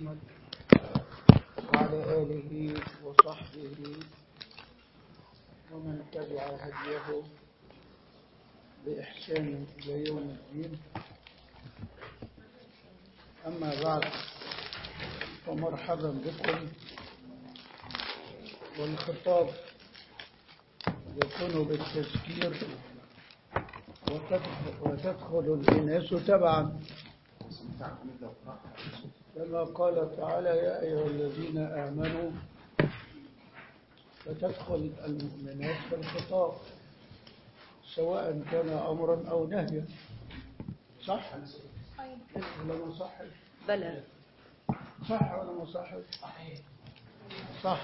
محمد وعلى آله وصحبه ومن تبع هديه بإحسان إلى يوم الدين أما بعد فمرحبا بكم والخطاب يكون بالتذكير وتدخل الإناث تبعا كما قال تعالى يا أيها الذين آمنوا فتدخل المؤمنات في الخطاب سواء كان أمرا أو نهيا صح ولا ما صحش بلى صح ولا ما صحش صح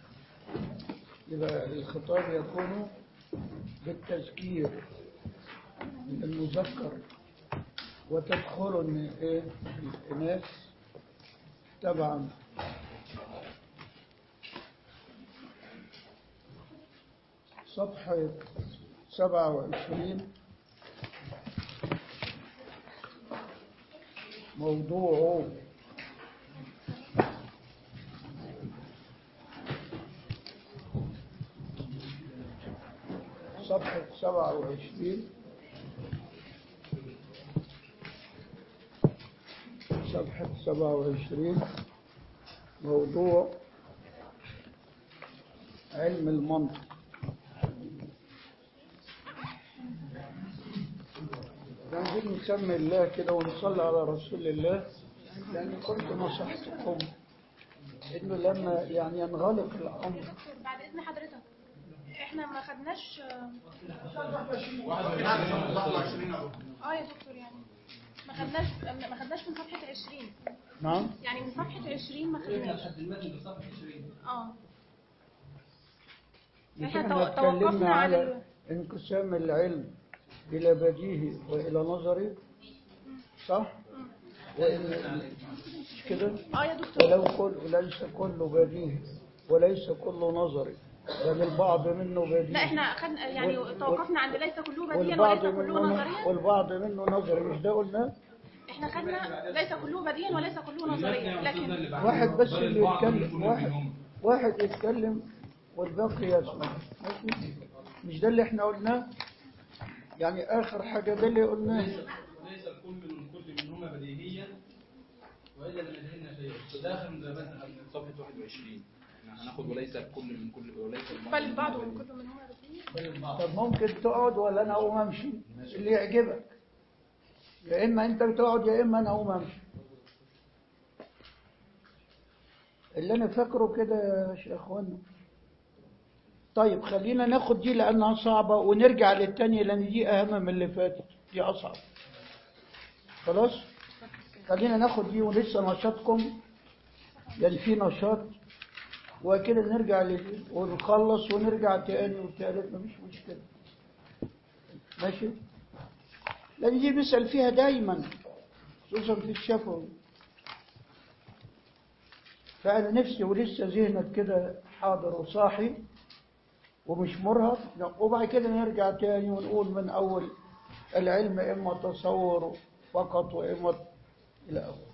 يبقى الخطاب يكون بالتذكير المذكر وتدخل من ايه الاناث طبعا صفحة سبعة وعشرين موضوع صفحة سبعة وعشرين صفحة سبعة وعشرين موضوع علم المنطق عايزين نسمي الله كده ونصلي على رسول الله لأن كنت نصحتكم إنه لما يعني ينغلق الأمر دكتور بعد اذن حضرتك احنا ما خدناش اه يا دكتور يعني ما خدناش ما خدناش من صفحة 20 نعم يعني من صفحة 20 ما خدناش اه احنا تو- احنا توقفنا اتكلمنا على على ال- انقسام العلم إلى بديهي وإلى نظري صح؟ وإن مش كده؟ اه يا دكتور ولو كل ليس كله بديهي وليس كله نظري بل البعض منه بديهي لا احنا خدنا يعني وال- توقفنا عند ليس كله بديا والبعض وليس كله منه نظريا والبعض منه نظري مش ده قلنا احنا خدنا ليس كله بديا وليس كله نظريا لكن واحد بس اللي يتكلم واحد واحد يتكلم والباقي يسمع ماشي؟ مش ده اللي احنا قلناه يعني آخر حاجة ده اللي قلناه ليس الكل من كل منهما بديهيا والا لم يدهن شيئا ده اخر من مثلا صفحه 21 احنا هناخد وليس الكل من كل وليس بل البعض من كل منهما بديا طب ممكن تقعد ولا انا اقوم امشي اللي يعجبك يا اما انت بتقعد يا اما انا اقوم امشي اللي انا فاكره كده يا شيخ اخوانا طيب خلينا ناخد دي لانها صعبه ونرجع للتانية لان دي اهم من اللي فاتت دي اصعب خلاص خلينا ناخد دي ولسه نشاطكم يعني في نشاط وكده نرجع لل... ونخلص ونرجع تاني وتالت مفيش مشكلة ماشي لأن دي بيسأل فيها دايما خصوصا في الشفوي فأنا نفسي ولسه ذهنك كده حاضر وصاحي ومش مرهق وبعد كده نرجع تاني ونقول من أول العلم إما تصور فقط وإما إلى آخره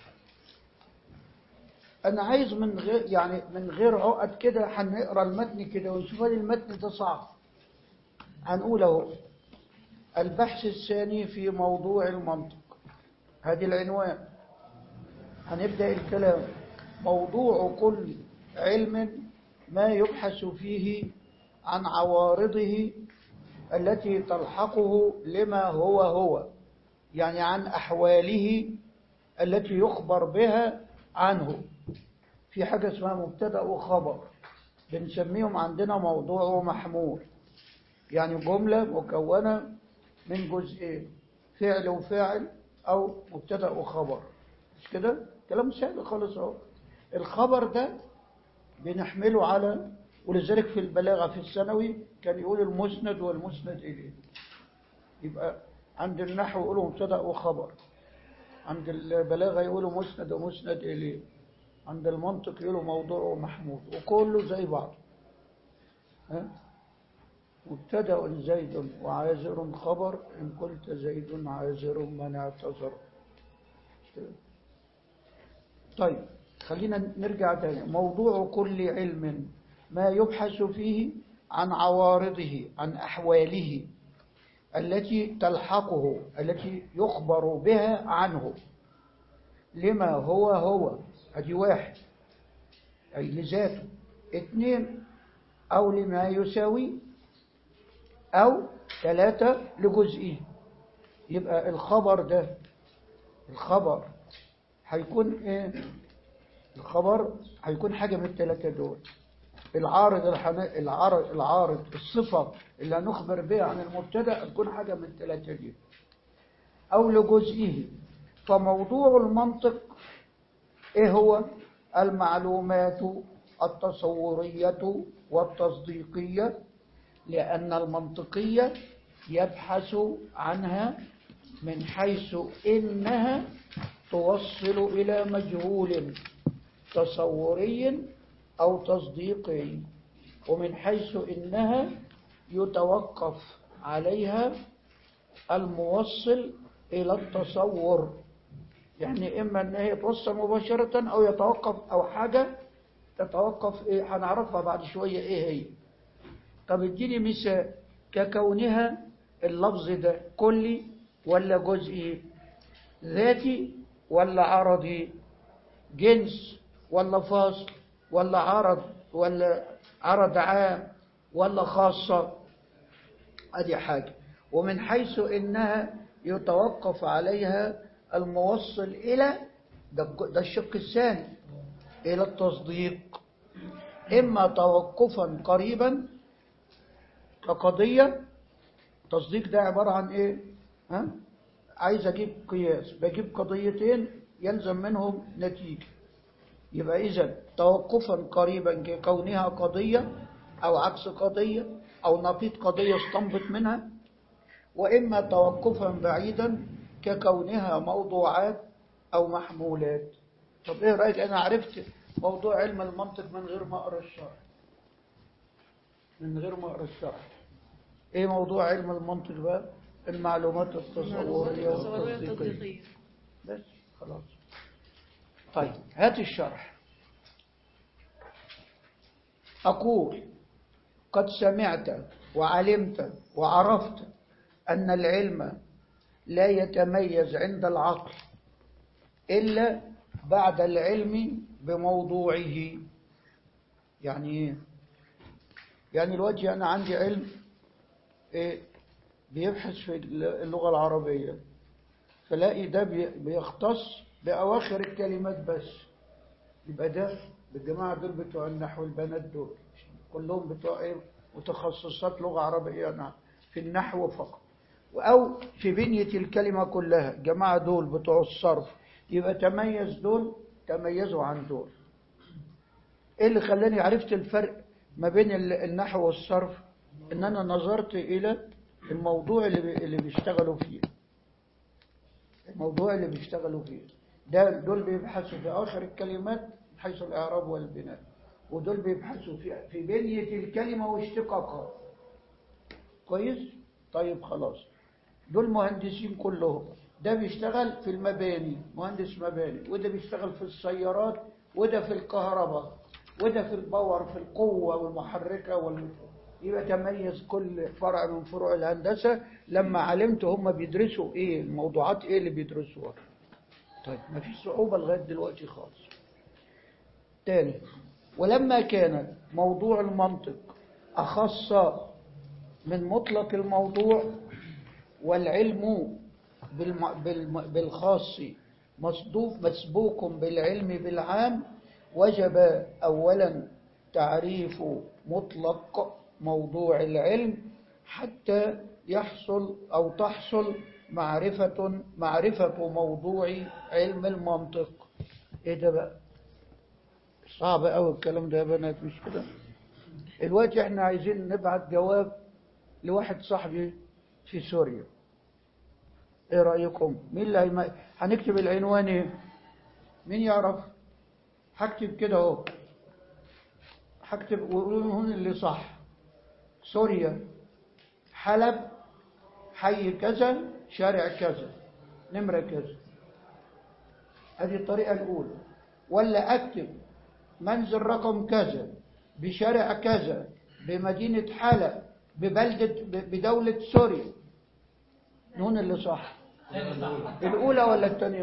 أنا عايز من غير يعني من غير عقد كده هنقرا المتن كده ونشوف هل المتن ده صعب هنقول أهو البحث الثاني في موضوع المنطق هذه العنوان هنبدأ الكلام موضوع كل علم ما يبحث فيه عن عوارضه التي تلحقه لما هو هو يعني عن أحواله التي يخبر بها عنه في حاجة اسمها مبتدأ وخبر بنسميهم عندنا موضوع ومحمول يعني جملة مكونة من جزئين فعل وفاعل أو مبتدأ وخبر مش كده؟ كلام سهل خالص اهو الخبر ده بنحمله على ولذلك في البلاغة في الثانوي كان يقول المسند والمسند إليه يبقى عند النحو يقولوا مبتدأ وخبر عند البلاغة يقولوا مسند ومسند إليه عند المنطق يقولوا موضوع ومحمود وكله زي بعض ها؟ مبتدأ زيد وعازر خبر إن قلت زيد عازر من اعتذر طيب خلينا نرجع تاني موضوع كل علم ما يبحث فيه عن عوارضه عن أحواله التي تلحقه التي يخبر بها عنه لما هو هو ادي واحد أي لذاته اثنين أو لما يساوي أو ثلاثة لجزئه يبقى الخبر ده الخبر هيكون ايه الخبر هيكون حاجة من الثلاثة دول العارض الحن... العارض العارض الصفة اللي هنخبر بها عن المبتدا تكون حاجة من الثلاثة دي أو لجزئه فموضوع المنطق إيه هو المعلومات التصورية والتصديقية لأن المنطقية يبحث عنها من حيث إنها توصل إلى مجهول تصوري أو تصديقي ومن حيث إنها يتوقف عليها الموصل إلى التصور يعني إما أن هي توصل مباشرة أو يتوقف أو حاجة تتوقف إيه هنعرفها بعد شوية إيه هي طب اديني مثال ككونها اللفظ ده كلي ولا جزئي ذاتي ولا عرضي جنس ولا فاصل ولا عرض ولا عرض عام ولا خاصة ادي حاجة ومن حيث انها يتوقف عليها الموصل الى ده ده الشق الثاني الى التصديق اما توقفا قريبا كقضية تصديق ده عبارة عن ايه ها عايز اجيب قياس بجيب قضيتين يلزم منهم نتيجة يبقى اذا توقفا قريبا ككونها قضية او عكس قضية او نقيض قضية استنبط منها واما توقفا بعيدا ككونها موضوعات او محمولات طب ايه رأيك انا عرفت موضوع علم المنطق من غير ما اقرا الشرح من غير ما اقرا الشرح ايه موضوع علم المنطق بقى المعلومات التصورية والتصديقية بس خلاص طيب هات الشرح أقول قد سمعت وعلمت وعرفت أن العلم لا يتميز عند العقل إلا بعد العلم بموضوعه يعني ايه يعني الوجه أنا عندي علم إيه بيبحث في اللغة العربية فلاقي ده بيختص بأواخر الكلمات بس يبقى ده بالجماعة دول بتوع النحو البنات دول كلهم بتوع ايه متخصصات لغة عربية نعم في النحو فقط أو في بنية الكلمة كلها الجماعة دول بتوع الصرف يبقى تميز دول تميزوا عن دول ايه اللي خلاني عرفت الفرق ما بين النحو والصرف ان انا نظرت الى الموضوع اللي اللي بيشتغلوا فيه الموضوع اللي بيشتغلوا فيه ده دول بيبحثوا في آخر الكلمات من حيث الإعراب والبناء ودول بيبحثوا في في بنية الكلمة واشتقاقها كويس طيب خلاص دول مهندسين كلهم ده بيشتغل في المباني مهندس مباني وده بيشتغل في السيارات وده في الكهرباء وده في الباور في القوة والمحركة وال... يبقى تميز كل فرع من فروع الهندسة لما علمت هم بيدرسوا ايه الموضوعات ايه اللي بيدرسوها طيب ما فيش صعوبة لغاية دلوقتي خالص تاني ولما كان موضوع المنطق أخص من مطلق الموضوع والعلم بالم... بالم... بالخاص مصدوق مسبوق بالعلم بالعام وجب أولا تعريف مطلق موضوع العلم حتى يحصل أو تحصل معرفة معرفة موضوع علم المنطق إيه ده بقى صعب أوي الكلام ده يا بنات مش كده الوقت احنا عايزين نبعت جواب لواحد صاحبي في سوريا ايه رأيكم مين اللي هيم... هنكتب العنوان ايه مين يعرف هكتب كده اهو هكتب وقولوا هون اللي صح سوريا حلب حي كذا شارع كذا نمرة كذا هذه الطريقة الأولى ولا أكتب منزل رقم كذا بشارع كذا بمدينة حلب ببلدة ب- بدولة سوريا نون اللي صح الأولى ولا الثانية؟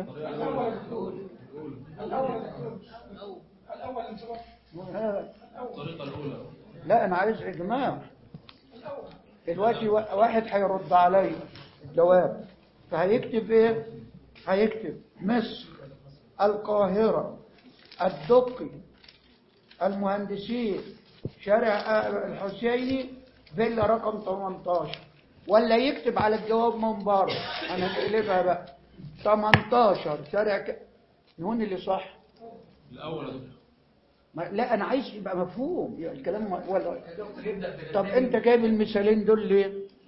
آه. الطريقة الأولى لا أنا عايز إجماع دلوقتي وا- واحد هيرد علي الجواب فهيكتب إيه؟ هيكتب مصر القاهرة الدقي المهندسين شارع آه، الحسيني فيلا رقم 18 ولا يكتب على الجواب من بره أنا نقلبها بقى 18 شارع ك... نون اللي صح الأول يا دكتور ما لا انا عايز يبقى مفهوم يعني الكلام ما- ولا طب انت جايب المثالين دول ليه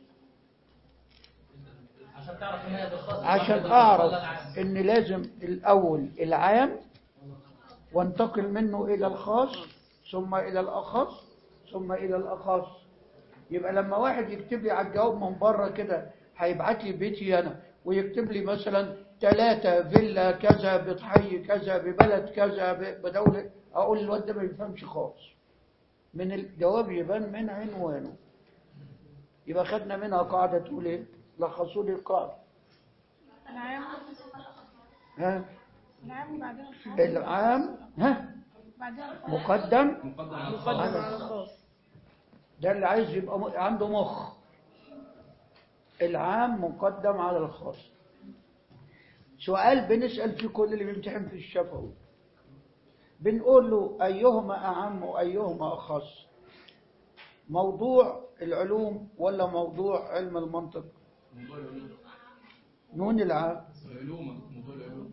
عشان تعرف مين الخاص عشان اعرف ان لازم الاول العام وانتقل منه الى الخاص ثم الى الاخص ثم الى الاخص يبقى لما واحد يكتب لي على الجواب من بره كده هيبعت لي بيتي انا ويكتب لي مثلا ثلاثة فيلا كذا بحي كذا ببلد كذا ب- بدولة اقول الواد ده ما بيفهمش خالص من الجواب يبان من عنوانه يبقى خدنا منها قاعدة تقول ايه لخصوا لي القاعدة العام ها العام وبعدين الخاص العام ها بعدين الخاص مقدم مقدم على مقدم الخاص على الخاص ده اللي عايز يبقى م- عنده مخ العام مقدم على الخاص سؤال بنسأل في كل اللي بيمتحن في الشفوي بنقول له أيهما أعم وأيهما أخص موضوع العلوم ولا موضوع علم المنطق موضوع العلوم نون العام العلوم موضوع العلوم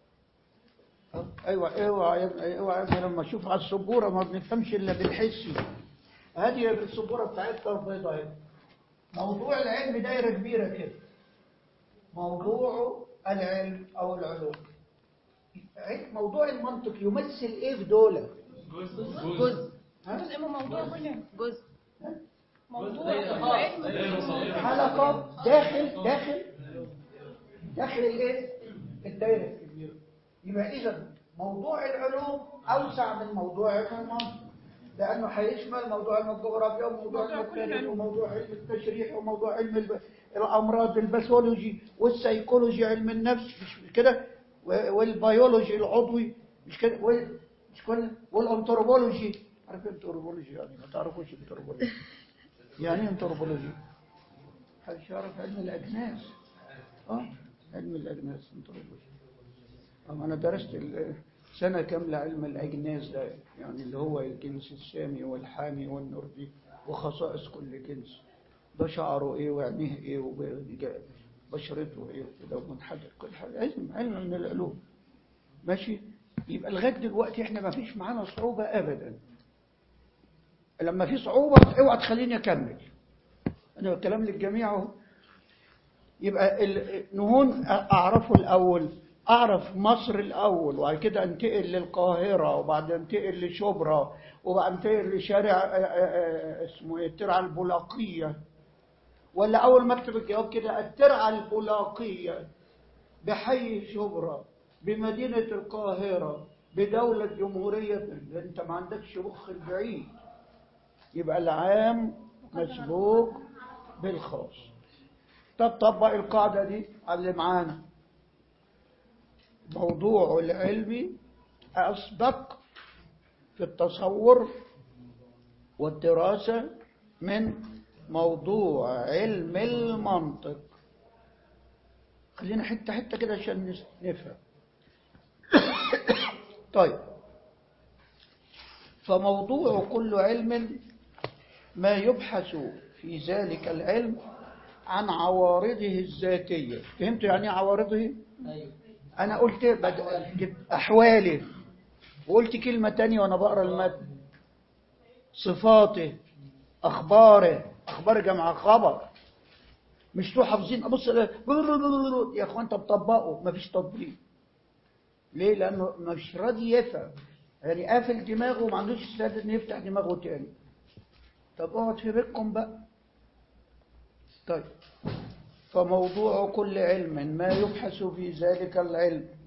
ايوه اوعى يا ابني اوعى يا ابني لما اشوف على السبوره ما بنفهمش الا بالحس هذه السبوره بتاعتنا البيضاء اهي موضوع العلم دايره كبيره كده موضوع العلم او العلوم عل- موضوع المنطق يمثل ايه في دول جزء جزء ها؟ جزء من موضوع كله جزء موضوع زي كل الخاص، علم زي من الخاص. موضوع. حلقه داخل داخل داخل الايه الدايره الكبيره يبقى اذا موضوع العلوم اوسع من موضوع علم المنطق لانه هيشمل موضوع علم الجغرافيا وموضوع علم موضوع كل التاريخ العلوم. وموضوع علم التشريح وموضوع علم الب... الامراض الباثولوجي والسيكولوجي علم النفس مش كده و- والبيولوجي العضوي مش كده وال- مش كده والانثروبولوجي عارف الانثروبولوجي يعني ما تعرفوش الانثروبولوجي يعني ايه انثروبولوجي محدش يعرف علم الاجناس اه علم الاجناس انثروبولوجي أما أنا درست ال- سنة كاملة علم الأجناس ده يعني اللي هو الجنس السامي والحامي والنردي وخصائص كل جنس ده شعره إيه وعينيه إيه وبشرته إيه وكده ومنحدر كل حاجة علم علم من العلوم ماشي يبقى لغاية دلوقتي إحنا ما فيش معانا صعوبة أبدا لما في صعوبة اوعى تخليني أكمل أنا بتكلم للجميع أهو يبقى ال- نهون أعرفه الأول أعرف مصر الأول وبعد كده أنتقل للقاهرة وبعد أنتقل لشبرا وبعد أنتقل لشارع آه، آه، آه، اسمه إيه الترعة البلاقية ولا أول ما أكتب الجواب كده الترعة البلاقية بحي شبرا بمدينة القاهرة بدولة جمهورية أنت ما عندكش مخ البعيد يبقى العام مسبوق بالخاص طب طبق القاعدة دي على اللي معانا موضوع العلم أصدق في التصور والدراسة من موضوع علم المنطق خلينا حتة حتة كده عشان نس- نفهم طيب فموضوع كل علم ما يبحث في ذلك العلم عن عوارضه الذاتية فهمتوا يعني ايه عوارضه؟ ايوه أنا قلت بد- جبت أحواله وقلت كلمة تانية وأنا بقرأ المتن صفاته أخباره أخبار جمع خبر مش تو حافظين أبص ألاقي- يا أخوان طب طبقوا مفيش تطبيق ليه؟ لأنه مش راضي يفهم يعني قافل دماغه وما عندوش استعداد إنه يفتح دماغه تاني طب اقعد في بيتكم بقى طيب فموضوع كل علم ما يبحث في ذلك العلم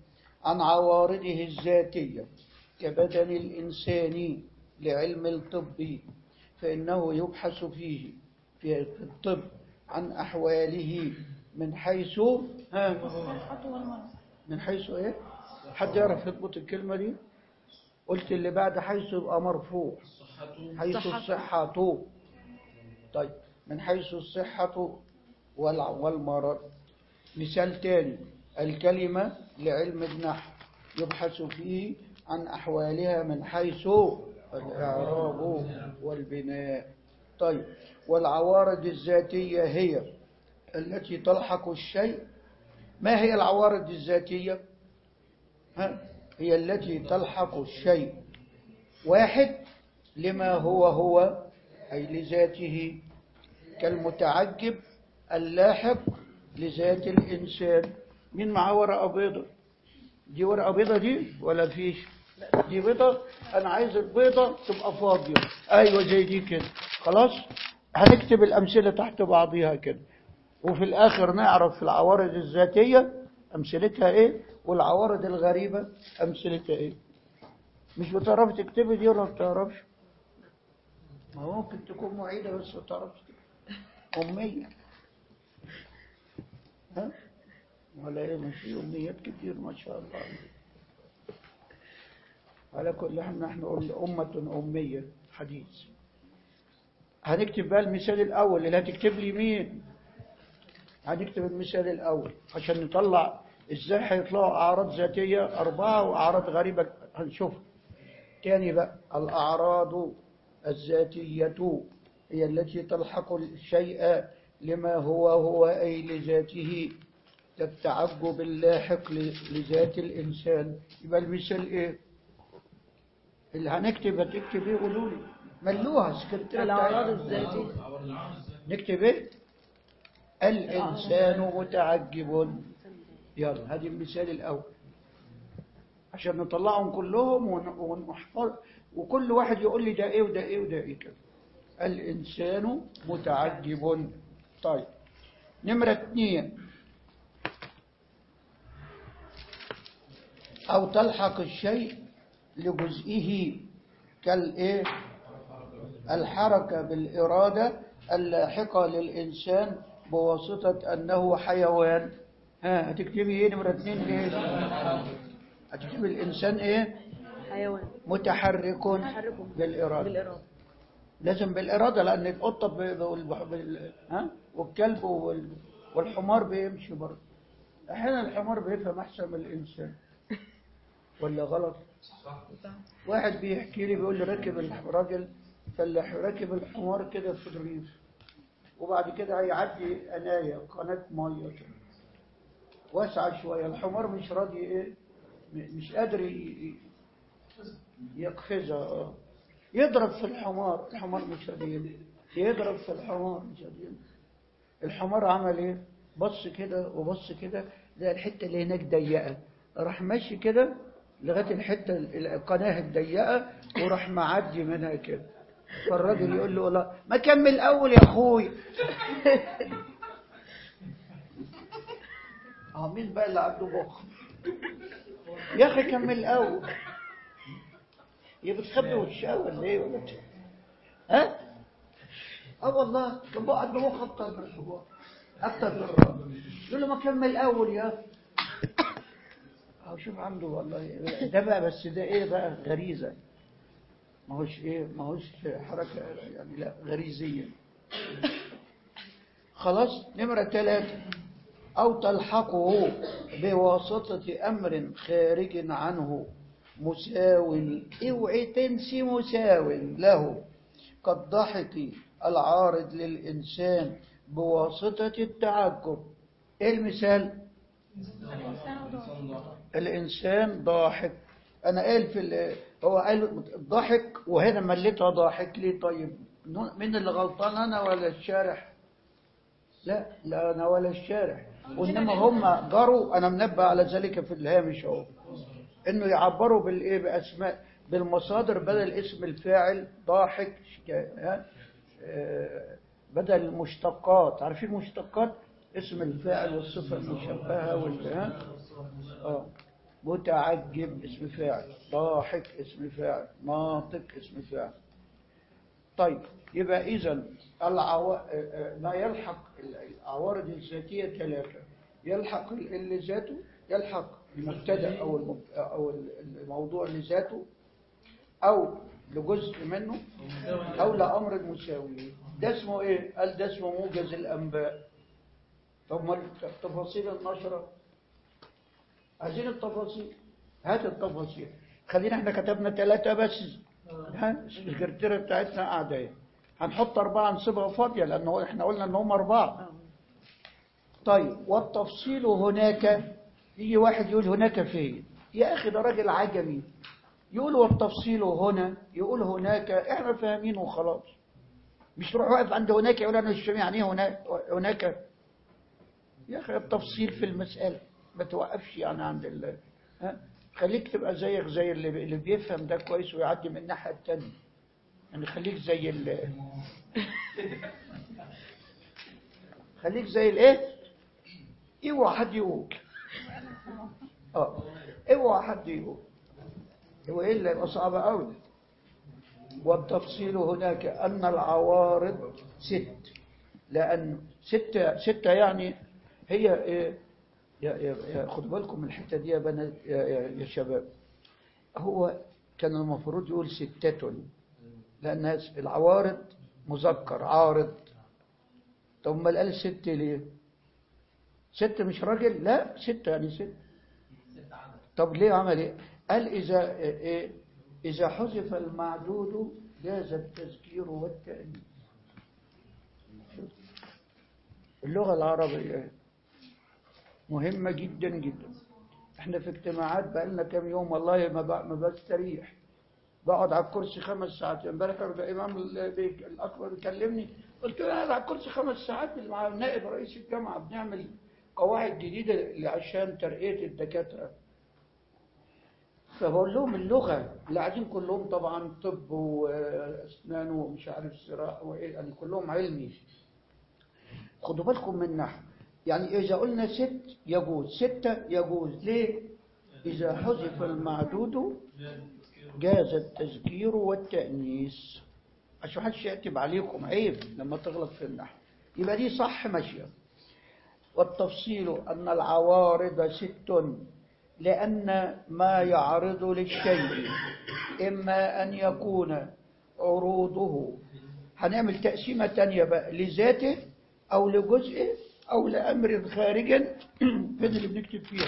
عن عوارضه الذاتية كبدن الإنسان لعلم الطب فإنه يبحث فيه في الطب عن أحواله من حيث ها الصحة والمرض من حيث إيه حد يعرف يضبط الكلمة دي قلت اللي بعد حيث يبقى مرفوع حيث الصحة طيب من حيث الصحة والع- والمرض مثال تاني الكلمة لعلم النحو يبحث فيه عن أحوالها من حيث الإعراب والبناء طيب والعوارض الذاتية هي التي تلحق الشيء ما هي العوارض الذاتية ها؟ هي التي تلحق الشيء واحد لما هو هو أي لذاته كالمتعجب اللاحق لذات الإنسان مين معاه ورقة بيضة دي ورقة بيضة دي ولا فيش دي بيضة أنا عايز البيضة تبقى فاضية أيوة زي دي كده خلاص هنكتب الأمثلة تحت بعضيها كده وفي الآخر نعرف العوارض الذاتية أمثلتها إيه والعوارض الغريبة أمثلتها إيه مش بتعرف تكتبي دي ولا ما بتعرفش ما هو ممكن تكون معيدة بس ما بتعرفش تكتب. أمية ها ولا إيه ما في أمنيات كتير ما شاء الله على كل حال نحن أمة أمية حديث هنكتب بقى المثال الأول اللي هتكتب لي مين هنكتب المثال الأول عشان نطلع إزاي هيطلعوا أعراض ذاتية أربعة وأعراض غريبة هنشوفها تاني بقى الأعراض الذاتية هي التي تلحق الشيء لما هو هو أي لذاته كالتعجب اللاحق ل- لذات الإنسان يبقى المثال إيه اللي هنكتب هتكتب إيه قولوا لي ملوها السكرتيرة الأعراض بتاعتها. الذاتية نكتب ايه الإنسان متعجب يلا هذه المثال الأول عشان نطلعهم كلهم ون- ونحفظ وكل واحد يقول لي ده ايه وده ايه وده ايه كده الإنسان متعجب طيب نمرة اثنين أو تلحق الشيء لجزئه كالإيه الحركة بالإرادة اللاحقة للإنسان بواسطة أنه حيوان ها هتكتبي إيه نمرة اتنين إيه هتكتبي الإنسان إيه حيوان متحرك متحرك بالإرادة بالإرادة لازم بالإرادة لأن القطة ب- ب- بال- ها والكلب وال- والحمار بيمشي برضه أحيانا الحمار بيفهم أحسن من الإنسان ولا غلط واحد بيحكي لي بيقول لي ركب الراجل فلاح راكب الحمار كده في الريف وبعد كده هيعدي قناية قناة مية كده واسعة شوية الحمار مش راضي ايه م- مش قادر ي- ي- يقفزها آه. يضرب في الحمار الحمار مش راضي يمشي. يضرب في الحمار مش راضي يمشي. الحمار عمل ايه بص كده وبص كده لقى الحتة اللي هناك ضيقة راح ماشي كده لغاية الحتة ال- القناة الضيقة وراح معدي منها كده فالراجل يقول له لا ما كمل أول يا أخوي اه مين بقى اللي عنده مخ يا أخي كمل الأول يا بتخبي وشها ولا إيه ولا بت- ها اه والله كان بقى عنده مخ أكتر من الحوار أكتر من الراجل يقول له ما كمل الأول يا أخي أو شوف عنده والله ده بقى بس ده ايه بقى غريزة ما هوش ايه ما هوش حركة يعني لا غريزية خلاص نمرة ثلاثة أو تلحقه بواسطة أمر خارج عنه مساو اوعي تنسي مساو له كالضحك العارض للإنسان بواسطة التعجب ايه المثال؟ الإنسان ضاحك أنا قال في ال- هو قال ضحك وهنا مليتها ضاحك ليه طيب مين اللي غلطان أنا ولا الشارح لا لا أنا ولا الشارح وإنما هم جروا أنا منبه على ذلك في الهامش أهو إنه يعبروا بالإيه بأسماء بالمصادر بدل اسم الفاعل ضاحك شكا- ها؟ آه، بدل المشتقات عارفين المشتقات اسم الفاعل والصفة المشبهة وال ها؟ اه متعجب اسم فاعل ضاحك اسم فاعل ناطق اسم فاعل طيب يبقى إذا العو... ما يلحق العوارض الذاتية ثلاثة يلحق اللي ذاته يلحق المبتدأ أو الم... أو الموضوع لذاته أو لجزء منه أو لأمر مساوي ده اسمه إيه؟ قال ده اسمه موجز الأنباء طب ما تفاصيل النشرة عايزين التفاصيل هات التفاصيل خلينا احنا كتبنا ثلاثة بس ها الكرتيرة بتاعتنا قاعدة اهي هنحط أربعة نسيبها فاضية لأنه احنا قلنا إن هم أربعة طيب والتفصيل هناك يجي واحد يقول هناك فين يا أخي ده راجل عجمي يقول والتفصيل هنا يقول هناك احنا فاهمين وخلاص مش تروح واقف عند هناك يقول انا مش فاهم يعني ايه هناك هناك يا اخي التفصيل في المسألة ما توقفش يعني عند ال ها خليك تبقى زيك زي اللي اللي بيفهم ده كويس ويعدي من الناحية التانية يعني خليك زي ال خليك زي الايه اوعى حد يقول اه اوعى حد يقول هو ايه اللي يبقى صعب قوي والتفصيل هناك ان العوارض ست لان ستة ستة يعني هي إيه يا يا يا خدوا بالكم من الحته دي يا بنات يا, يا, يا شباب هو كان المفروض يقول ستة لأن العوارض مذكر عارض طب ما قال ست ليه ست مش راجل لا ستة يعني ست طب ليه عمل ايه قال إذا إيه إذا حذف المعدود جاز التذكير والتأنيث اللغة العربية مهمة جدا جدا احنا في اجتماعات بقالنا كام يوم والله ما ب- ما بستريح بقعد على الكرسي خمس ساعات امبارح كان الامام ال- بي- الاكبر بيكلمني قلت له انا قاعد على الكرسي خمس ساعات مع نائب رئيس الجامعه بنعمل قواعد جديده عشان ترقيه الدكاتره فبقول لهم اللغه اللي قاعدين كلهم طبعا طب واسنان ومش عارف زراعه وايه يعني كلهم علمي خدوا بالكم من نحو يعني إذا قلنا ست يجوز ستة يجوز ليه؟ إذا حذف المعدود جاز التذكير والتأنيث عشان محدش يكتب عليكم عيب لما تغلط في النحو يبقى دي صح ماشية والتفصيل أن العوارض ست لأن ما يعرض للشيء إما أن يكون عروضه هنعمل تقسيمة تانية بقى لذاته أو لجزئه أو لأمر خارج فين اللي بنكتب فيها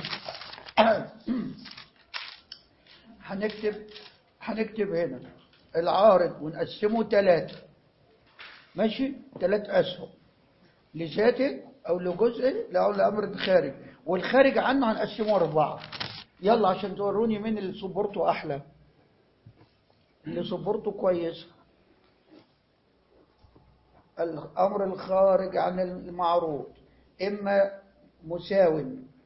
هنكتب هنكتب هنا العارض ونقسمه ثلاثة ماشي ثلاث أسهم لذاته أو لجزء أو لأمر خارج والخارج عنه هنقسمه أربعة يلا عشان توروني مين اللي صبرته أحلى اللي صبرته كويس الأمر الخارج عن المعروض إما مساو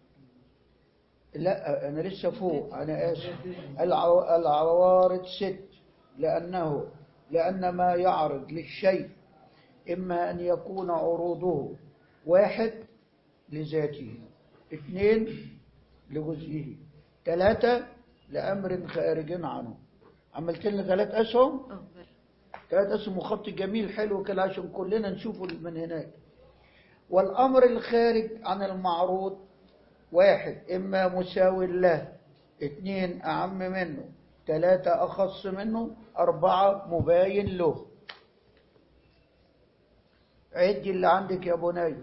لا أنا لسه فوق أنا آسف العو- العوارض ست لأنه لأن ما يعرض للشيء إما أن يكون عروضه واحد لذاته اثنين لجزئه ثلاثة لأمر خارج عنه عملت لنا ثلاث أسهم ثلاث أسهم وخط جميل حلو كده عشان كلنا نشوفه من هناك والأمر الخارج عن المعروض واحد إما مساو له اثنين أعم منه ثلاثة أخص منه أربعة مباين له عدي اللي عندك يا بني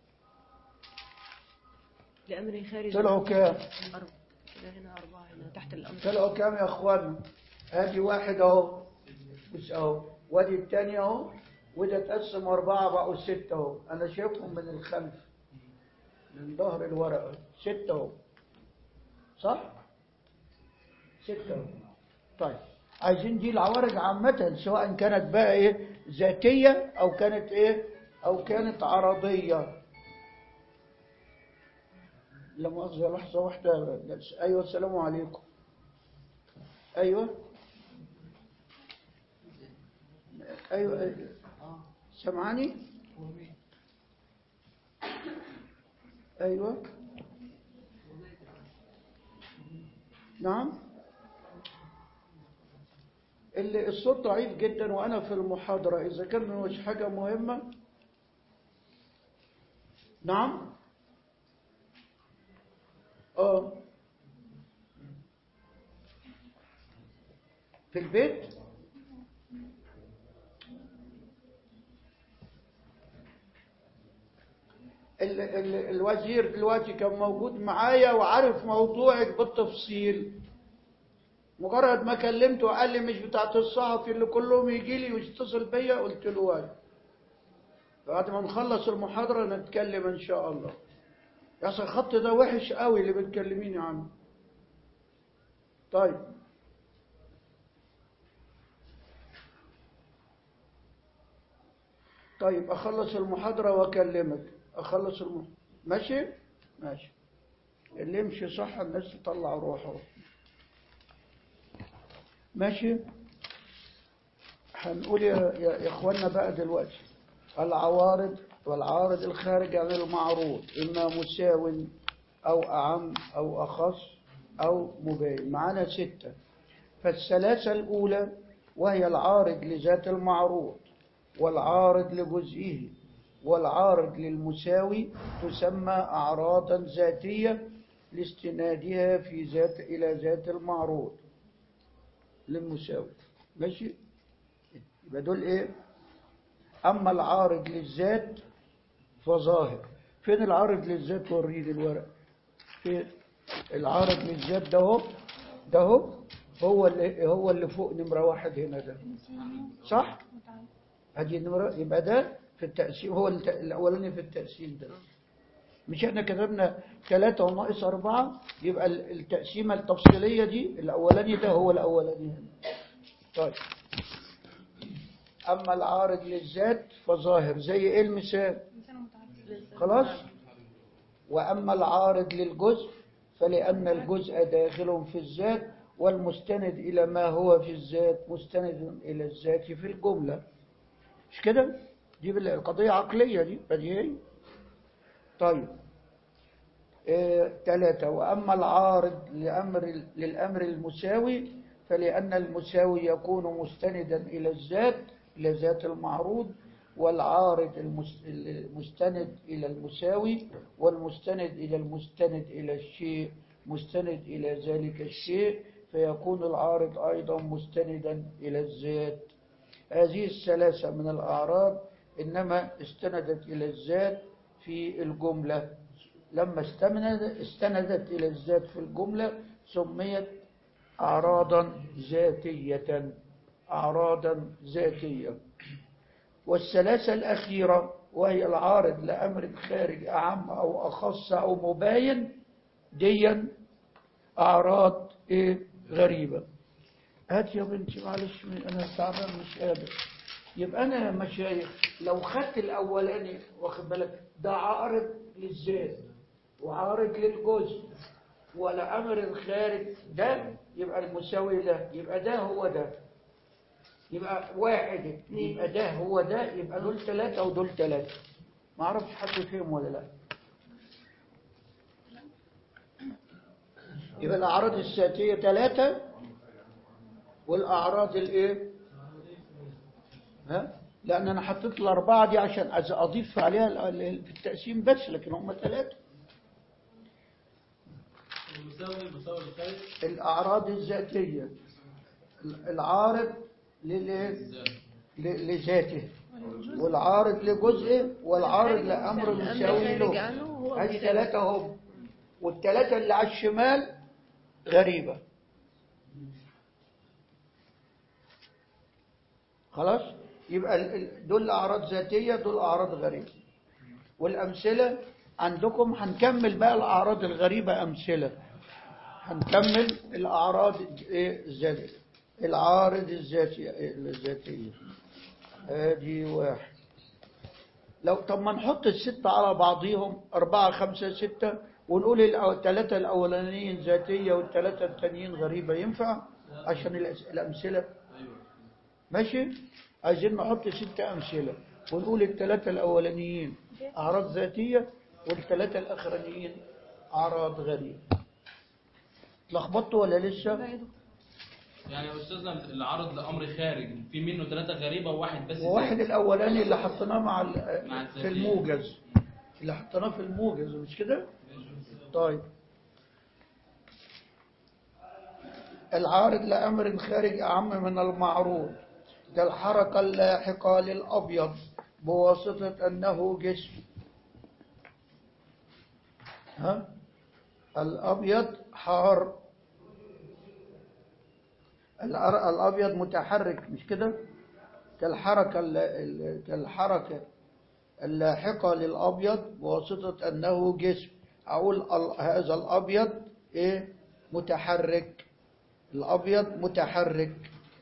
لأمر خارج طلعوا كام أربعة كده هنا أربعة هنا تحت الأمر طلعوا كام يا اخوانا ادي واحد اهو بص اهو وادي التاني اهو وده اتقسم اربعه بقوا سته اهو انا شايفهم من الخلف من ظهر الورقه سته اهو صح سته اهو طيب عايزين دي العوارض عامة سواء كانت بقى ايه ذاتية او كانت ايه او كانت عرضية لا مؤاخذة لحظة واحدة ايوه السلام عليكم ايوه ايوه أيوة. سمعاني ايوه نعم اللي الصوت ضعيف جدا وأنا في المحاضرة إذا كان مش حاجة مهمة نعم اه في البيت ال ال الوزير دلوقتي كان موجود معايا وعارف موضوعك بالتفصيل مجرد ما كلمته وقال لي مش بتاعت الصحفي اللي كلهم يجي لي ويتصل بيا قلت له واجب بعد ما نخلص المحاضرة نتكلم إن شاء الله يا أخي الخط ده وحش قوي اللي بتكلميني عنه طيب طيب أخلص المحاضرة وأكلمك أخلص المحاضرة ماشي ماشي اللي يمشي صح الناس تطلع روحه ماشي هنقول يا, يا, يا إخوانا بقى دلوقتي العوارض والعارض الخارج عن المعروض إما مساو أو أعم أو أخص أو مبين معانا ستة فالثلاثة الأولى وهي العارض لذات المعروض والعارض لجزئه والعارض للمساوي تسمى أعراضا ذاتية لاستنادها في ذات إلى ذات المعروض للمساوي ماشي يبقى دول إيه أما العارض للذات فظاهر فين العارض للذات وريني الورق فين العارض للذات ده هو ده هو هو اللي هو اللي فوق نمرة واحد هنا ده صح؟ هذه نمرة يبقى ده في التقسيم هو الت- الأولاني في التقسيم ده مش احنا كتبنا ثلاثة وناقص أربعة يبقى ال- التقسيمة التفصيلية دي الأولاني ده هو الأولاني هنا طيب أما العارض للذات فظاهر زي إيه المثال مثال متعدد خلاص وأما العارض للجزء فلأن الجزء داخل في الذات والمستند إلى ما هو في الذات مستند إلى الذات في الجملة مش كده؟ دي بال- القضية عقلية دي بديهية طيب آه، ثلاثة وأما العارض لأمر للأمر المساوي فلأن المساوي يكون مستندا إلى الذات إلى ذات المعروض والعارض المس- المستند إلى المساوي والمستند إلى المستند إلى الشيء مستند إلى ذلك الشيء فيكون العارض أيضا مستندا إلى الذات هذه الثلاثة من الأعراض إنما استندت إلى الذات في الجملة لما استند استندت إلى الذات في الجملة سميت أعراضا ذاتية أعراضا ذاتية والثلاثة الأخيرة وهي العارض لأمر خارج أعم أو أخص أو مباين ديا أعراض إيه غريبة هات يا بنتي معلش من- أنا تعبان مش قادر يبقى أنا يا مشايخ لو خدت الأولاني واخد بالك ده عارض للذات وعارض للجزء ولا أمر الخارج ده يبقى المساوي له يبقى ده هو ده يبقى واحد اتنين يبقى ده هو ده يبقى دول ثلاثة ودول ثلاثة ما اعرفش حد فيهم ولا لا يبقى الأعراض الذاتية ثلاثة والأعراض الإيه؟ ها؟ لأن أنا حطيت الأربعة دي عشان أز- أضيف عليها ال- ال- في التقسيم بس لكن هم ثلاثة المساوي المساوي الخارج الأعراض الذاتية العارض لل- ل- لذاته والعارض لجزئه والعارض لأمر الأمر مساوي خارج له عنه هو هذه مثال. ثلاثة هم والثلاثة اللي على الشمال غريبة خلاص يبقى ال- ال- دول أعراض ذاتية دول أعراض غريبة والأمثلة عندكم هنكمل بقى الأعراض الغريبة أمثلة هنكمل الأعراض إيه الذاتية العارض الذاتية إيه الذاتية ادي واحد لو طب ما نحط الستة على بعضيهم أربعة خمسة ستة ونقول الأو- الثلاثة الأولانيين ذاتية والثلاثة التانيين غريبة ينفع عشان الأس- الأمثلة ايوه ماشي عايزين نحط ستة أمثلة ونقول الثلاثة الأولانيين أعراض ذاتية والثلاثة الأخرانيين أعراض غريبة اتلخبطتوا ولا لسه لا يا دكتور يعني يا استاذنا العرض لامر خارج في منه ثلاثه غريبه وواحد بس وواحد ذاتي. الأولاني اللي حطيناه مع ال- مع في الذاتية. الموجز اللي حطيناه في الموجز مش كده طيب العارض لأمر خارج أعم من المعروض كالحركة اللاحقة للأبيض بواسطة أنه جسم ها الأبيض حار الأر- الأبيض متحرك مش كده كالحركة ال- ال- كالحركة اللاحقة للأبيض بواسطة أنه جسم أقول ال- هذا الأبيض إيه متحرك الأبيض متحرك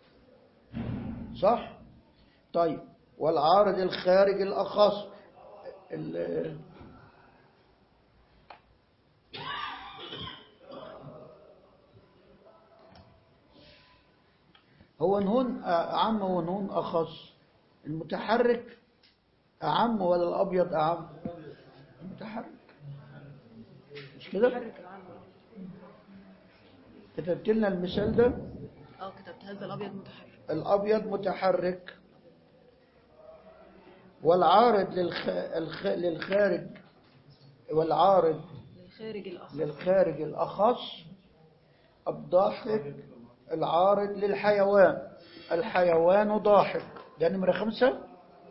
صح طيب والعارض الخارج الأخص ال- هو نون أعم ونون أخص المتحرك أعم ولا الأبيض أعم المتحرك مش كده حرك العام كتبت لنا المثال ده اه كتبت هذا الابيض متحرك الأبيض متحرك والعارض للخ... الخ... للخارج والعارض للخارج الاخر للخارج الأخص الضاحك العارض للحيوان الحيوان ضاحك ده نمرة خمسة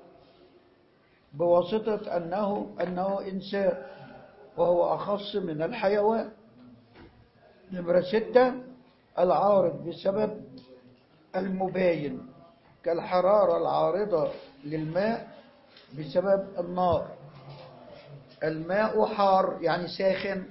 بواسطة أنه أنه إنسان وهو أخص من الحيوان نمرة ستة العارض بسبب المباين كالحرارة العارضة للماء بسبب النار الماء حار يعني ساخن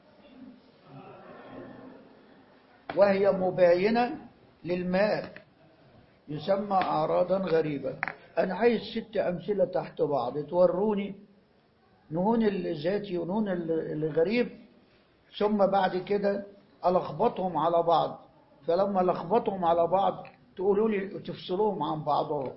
وهي مباينة للماء يسمى أعراضا غريبة أنا عايز ست أمثلة تحت بعض توروني نون الذاتي ونون الغريب ثم بعد كده ألخبطهم على بعض فلما لخبطهم على بعض تقولوا لي تفصلوهم عن بعضهم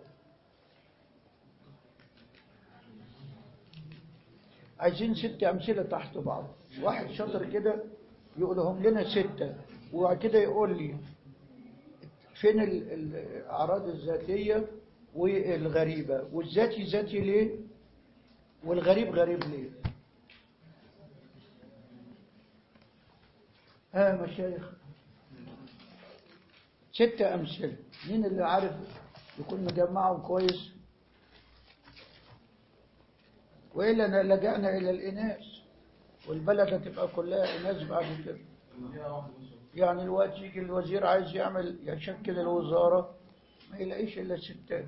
عايزين ست أمثلة تحت بعض واحد شاطر كده يقولهم لنا ستة وبعد كده يقول لي فين ال- ال- الأعراض الذاتية والغريبة والذاتي ذاتي ليه والغريب غريب ليه ها مشايخ ستة أمثلة مين اللي عارف يكون مجمعهم كويس وإلا لجأنا إلى الإناث والبلد هتبقى كلها إناث بعد كده يعني الوقت يجي الوزير عايز يعمل يشكل الوزارة ما يلاقيش إلا ستات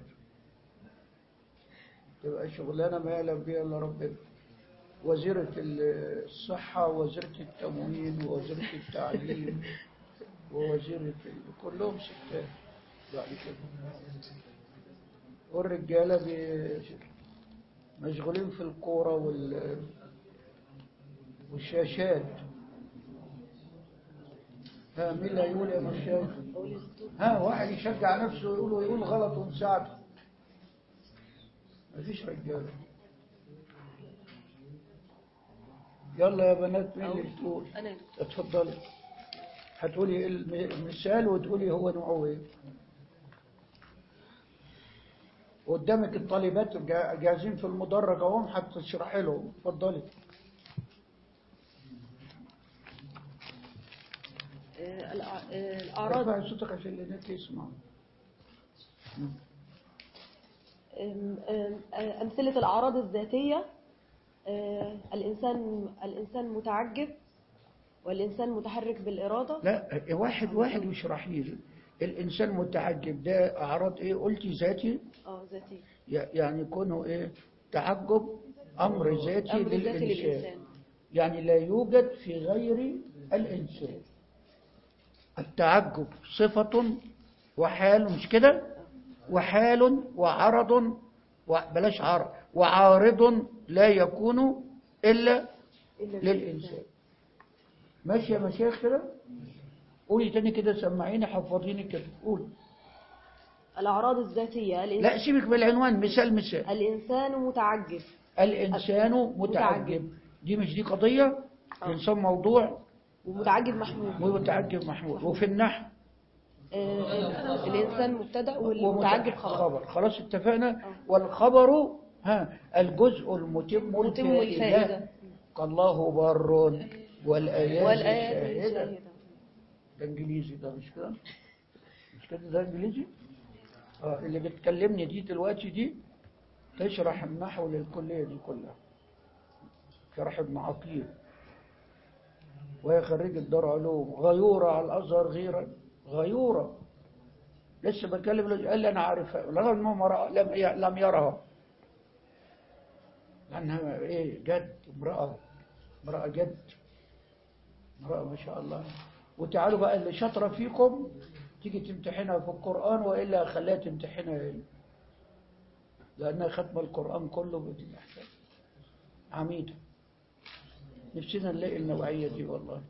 تبقى شغلانة ما يعلم بها إلا ربنا وزيرة الصحة ووزيرة التموين ووزيرة التعليم ووزيرة ال- كلهم ستات بعد كده والرجالة بي- مشغولين في الكورة وال والشاشات ها مين اللي هيقول يا مشايخ ها واحد يشجع نفسه ويقول ويقول غلط ونساعده مفيش رجاله يلا يا بنات مين اللي بتقول انا يا دكتور. اتفضلي هتقولي الم- المثال وتقولي هو نوعه ايه قدامك الطالبات جا- جاهزين في المدرج اهم هتشرحي لهم اتفضلي آه، الأع- آه، الاعراض ارفعي صوتك عشان الناس يسمعوا آم، آم، آه، أمثلة الأعراض الذاتية آه، الإنسان الإنسان متعجب والإنسان متحرك بالإرادة لا واحد واحد واشرحي لي الانسان متعجب ده اعراض ايه قلتي ذاتي اه ذاتية ي- يعني كونه ايه تعجب امر ذاتي أمر ذاتي للانسان للإنسان يعني لا يوجد في غير الانسان التعجب صفة وحال مش كده وحال وعرض و- بلاش عرض وعارض لا يكون إلا إلا للإنسان ماشي يا مشايخ كده قولي تاني كده سمعيني حفظيني كده قولي الأعراض الذاتية الإنسان, لا سيبك بالعنوان مثال مثال الإنسان متعجب الإنسان متعجب. متعجب دي مش دي قضية آه. الإنسان موضوع ومتعجب محمود ومتعجب محمود وفي النحو آه، الإنسان مبتدأ والمتعجب خبر خبر خلاص اتفقنا والخبر ها الجزء المتم متم الفائدة الفائدة كالله بر والآيات والآيات شاهدة شاهدة ده انجليزي ده مش كده مش كده ده انجليزي اه اللي بتكلمني دي دلوقتي دي تشرح النحو للكلية دي كلها شرح ابن عقيل وهي خريجة دار علوم غيورة على الأزهر غيرا غيورة لسه بتكلم له قال لي أنا عارفها رغم إنه ما رأى- لم ي- لم يرها لأنها إيه جد امرأة امرأة جد امرأة ما شاء الله وتعالوا بقى اللي شاطرة فيكم تيجي تمتحنها في القرآن وإلا خليها تمتحنها هي لأنها ختم القرآن كله بتمحتاج عميدة نفسنا نلاقي النوعية دي والله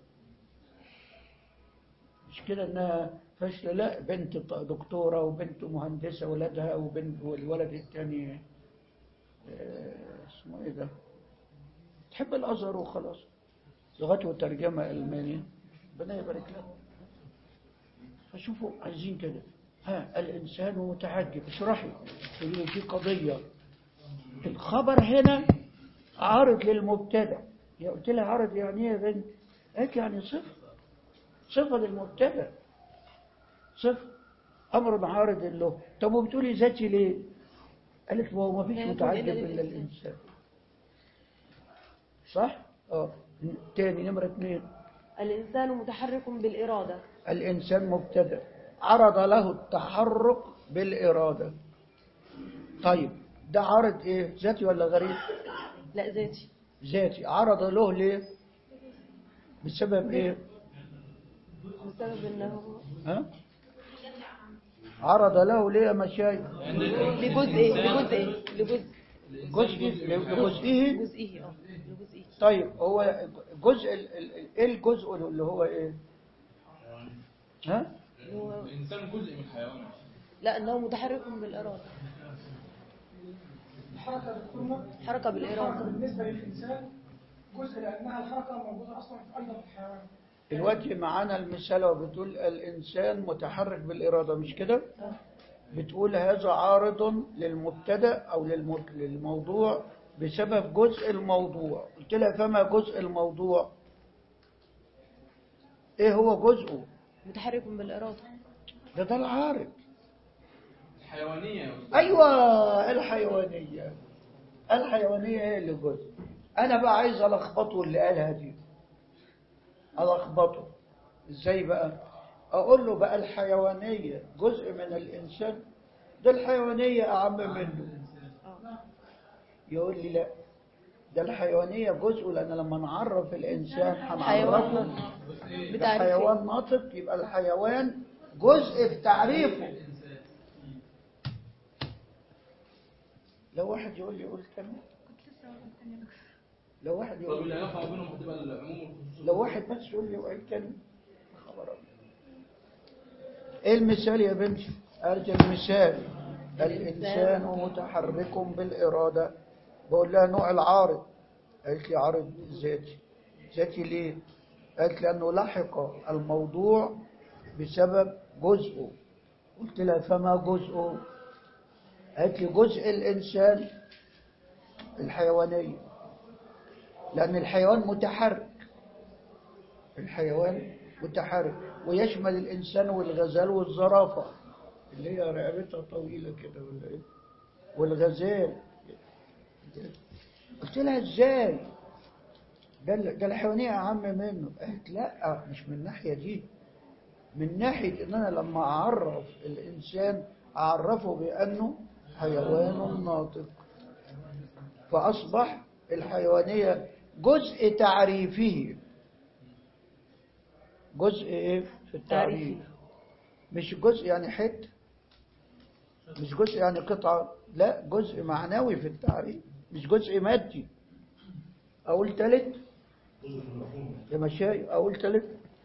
مش كده انها فاشلة لا بنت ط- دكتورة وبنت مهندسة ولدها وبنت والولد الثاني آه، اسمه ايه ده تحب الازهر وخلاص لغته وترجمة ألمانية ربنا يبارك له فشوفوا عايزين كده ها الإنسان متعجب اشرحي تقولي له دي قضية الخبر هنا عارض للمبتدا يا قلت لها عارض يعني ايه يا بنت قالت يعني صفة صفة للمبتدا صفة أمر عارض له طب وبتقولي ذاتي ليه قالت ما هو ما فيش لا يكون متعجب إلا إلا للإنسان. الإنسان صح؟ اه تاني نمرة اثنين الإنسان متحرك بالإرادة الإنسان مبتدأ عرض له التحرك بالإرادة طيب ده عرض إيه ذاتي ولا غريب لا ذاتي ذاتي عرض له ليه بسبب إيه بسبب أنه ها عرض له ليه يا مشايخ لجزء لجزء لجزء جزء لجزئه جزئه اه لجزئه طيب هو جزء ال- ال- ال- ايه الجزء اللي هو ايه ها هو الإنسان جزء من الحيوان لا أنه متحرك بالإرادة الحركة دكتور حركة بالإرادة بالنسبة للإنسان جزء لأنها الحركة موجودة أصلا في أيضا في الحيوان دلوقتي معانا المثال وبتقول الإنسان متحرك بالإرادة مش كده بتقول هذا عارض للمبتدا أو للم- للموضوع بسبب جزء الموضوع قلت لها فما جزء الموضوع ايه هو جزءه متحرك بالإرادة ده ده العارض الحيوانية يا أستاذ. ايوه الحيوانيه الحيوانيه هي اللي جزء انا بقى عايز الخبطه اللي قالها دي الخبطه ازاي بقى اقول له بقى الحيوانيه جزء من الانسان ده الحيوانيه اعم منه يقول لي لا ده الحيوانيه جزء لان لما نعرف الانسان هنعرفه حيوان ده بتعريف حيوان ناطق يبقى الحيوان جزء في تعريفه لو واحد يقول لي قول تاني لو واحد طب يقول لي العلاقة ما بينهم هتبقى العموم والخصوص لو واحد بس يقول لي قول تاني خبر أبيض. ايه المثال يا بنتي ارجى المثال الانسان متحرك بالاراده بقول لها نوع العارض قالت لي عارض ذاتي ذاتي ليه قالت لانه لحق الموضوع بسبب جزءه قلت لها فما جزءه قالت لي جزء الانسان الحيوانيه لان الحيوان متحرك الحيوان متحرك ويشمل الإنسان والغزال والزرافة اللي هي رقبتها طويلة كده ولا إيه والغزال قلت لها إزاي ده ال- ده الحيوانية أعم منه قالت لا مش من الناحية دي من ناحية إن أنا لما أعرف الإنسان أعرفه بأنه حيوان ناطق فأصبح الحيوانية جزء تعريفه جزء ايه في التعريف مش جزء يعني حته مش جزء يعني قطعة لا جزء معنوي في التعريف مش جزء مادي أقول تالت يا مشاي أقول تالت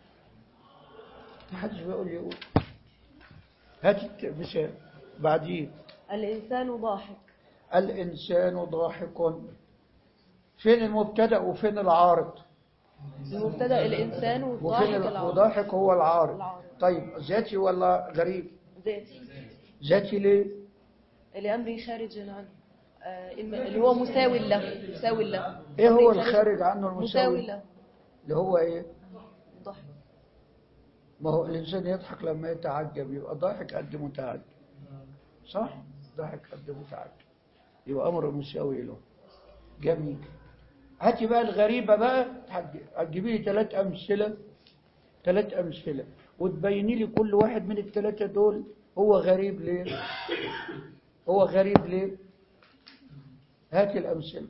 محدش بيقول لي يقول هات المثال بعدين الإنسان ضاحك الإنسان ضاحك فين المبتدأ وفين العارض المبتدا الانسان والضاحك وفين ال- العارض وضاحك هو العارض العارض. طيب ذاتي ولا غريب ذاتي ذاتي ليه لامر خارج عنه آه، إما- اللي هو مساوي له مساوي له ايه هو أمر الخارج عنه مساوي المساوي له اللي هو ايه الضحك ما هو الانسان يضحك لما يتعجب يبقى ضاحك قد متعجب صح ضحك قد متعجب يبقى امر مساوي له جميل هاتي بقى الغريبة بقى هتج- هتجيبي لي ثلاث أمثلة ثلاث أمثلة وتبيني لي كل واحد من الثلاثة دول هو غريب ليه هو غريب ليه هاتي الأمثلة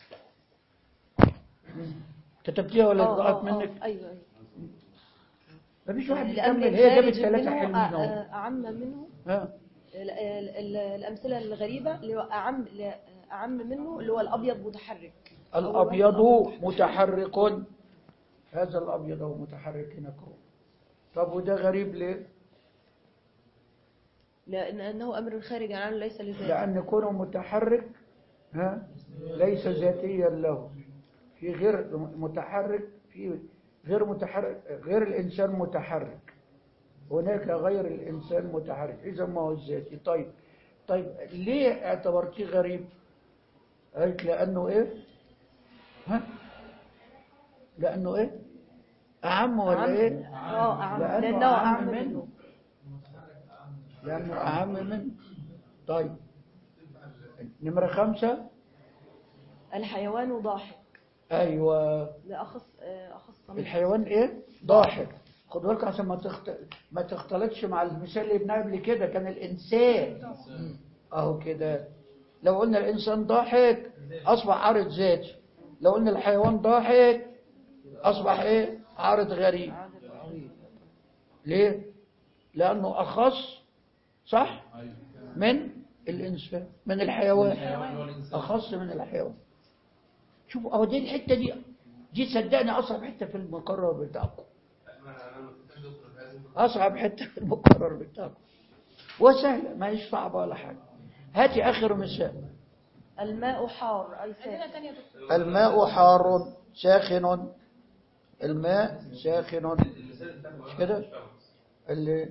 مم. كتبتيها ولا آه، ضاعت آه، منك آه، ايوه ايوه مفيش واحد لأمر بيكمل هي جابت خارج ثلاثة منه حلوين أ- اهو أ- أعم منه ها ال- ال- ال- الأمثلة الغريبة اللي هو أعم ل- أعم منه اللي هو الأبيض متحرك أول واحد الأبيض الأبيض متحرك هذا الأبيض هو متحرك هناك هو طب وده غريب ليه؟ لأن أنه أمر خارج عنه ليس لذاته لأن كونه متحرك ها ليس ذاتيا له في غير متحرك في غير متحرك غير الإنسان متحرك هناك غير الإنسان متحرك إذا ما هو الذاتي طيب طيب ليه اعتبرتيه غريب؟ قالت لأنه إيه؟ ها؟ لأنه إيه؟ أعم ولا أعم إيه؟ اه أعم لأنه لأنه أعم أعم منه. منه لأنه أهم منه طيب نمرة خمسة الحيوان ضاحك أيوة ده أخص آه، أخص من الحيوان إيه ضاحك خد بالك عشان ما تخت... ما تختلطش مع المثال اللي ابنها قبل كده كان الإنسان أهو كده لو قلنا الإنسان ضاحك أصبح عارض ذاتي لو قلنا الحيوان ضاحك أصبح إيه عارض غريب ليه لأنه أخص صح من الإنسان من الحيوان أخص من الحيوان شوفوا أهو دي الحتة دي دي صدقني أصعب حتة في المقرر بتاعكم أصعب حتة في المقرر بتاعكم وسهلة ما هيش صعبة ولا حاجة هاتي آخر مثال الماء حار أي عندنا ساخن تانية يا دكتور الماء حار ساخن الماء ساخن مش كده اللي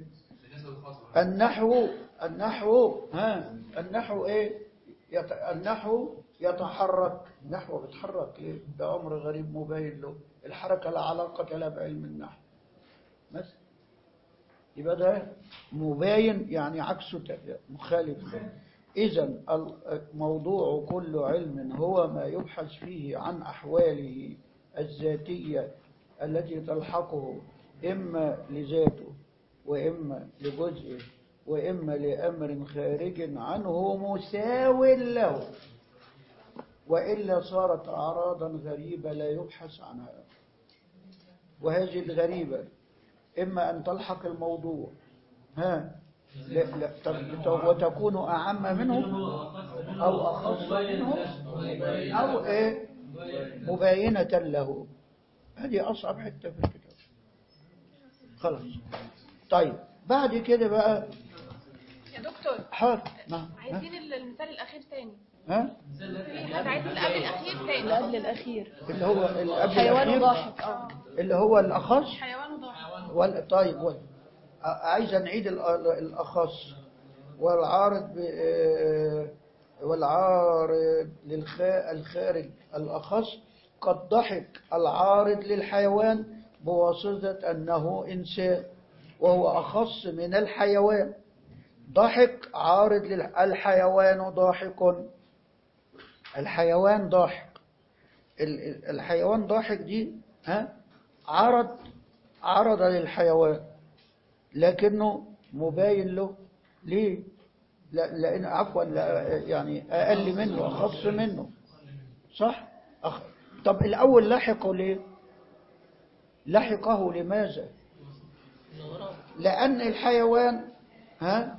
النحو النحو ها النحو ايه يت... النحو يتحرك النحو بيتحرك ليه ده امر غريب مبين له الحركه لا علاقه لها بعلم النحو بس يبقى ده مباين يعني عكسه ت- مخالف له اذا موضوع كل علم هو ما يبحث فيه عن احواله الذاتيه التي تلحقه اما لذاته واما لجزئه واما لامر خارج عنه مساو له والا صارت اعراضا غريبه لا يبحث عنها وهذه الغريبه اما ان تلحق الموضوع ها لا لا ت- وتكون اعم منه او اخص منه او ايه مباينه له هذه اصعب حته في الكتاب خلاص طيب بعد كده بقى يا دكتور حاضر نعم ها؟ عايزين ال- المثال الأخير تاني ها في حد عايز اللي قبل الأخير اللي تاني قبل الأخير اللي هو اللي قبل حيوان الأخير ضاحك اه اللي هو الأخص حيوان ضاحك ولا طيب ولا عايز نعيد ال- الأخص والعارض ب- آه، والعارض للخا- الخارج الأخص قد ضحك العارض للحيوان بواسطة أنه إنسان وهو أخص من الحيوان ضحك عارض للحيوان ضاحك الحيوان ضاحك ال- ال- الحيوان ضاحك دي ها عرض عرض للحيوان لكنه مباين له ليه لا لأن عفوا لا يعني أقل منه أخص منه صح أخ... طب الأول لحقه ليه لحقه لماذا لأن الحيوان ها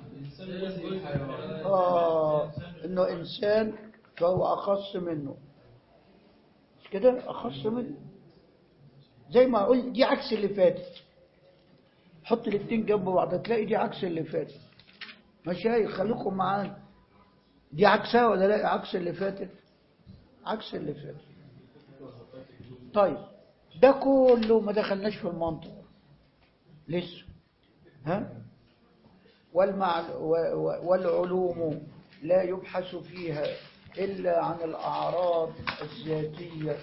آه إنه إنسان فهو أخص منه مش كده أخص منه زي ما أقول دي عكس اللي فاتت حط الاثنين جنب بعض تلاقي دي عكس اللي فاتت مشايخ خليكم معانا دي عكسها ولا لا عكس اللي فاتت عكس اللي فاتت طيب ده كله ما دخلناش في المنطق لسه ها والمع... و... و... والعلوم لا يبحث فيها إلا عن الأعراض الذاتية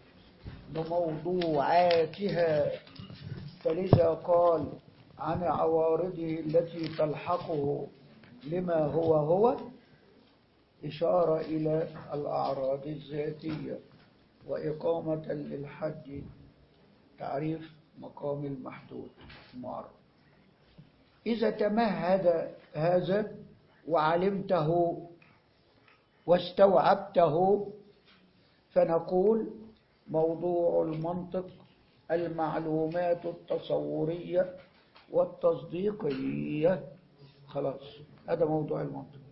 بموضوعاتها فلذا قال عن عوارضه التي تلحقه لما هو هو إشارة إلى الأعراض الذاتية وإقامة للحد تعريف مقام المحدود المعرض إذا تمهد هذا وعلمته واستوعبته فنقول موضوع المنطق المعلومات التصورية والتصديقية خلاص هذا موضوع المنطق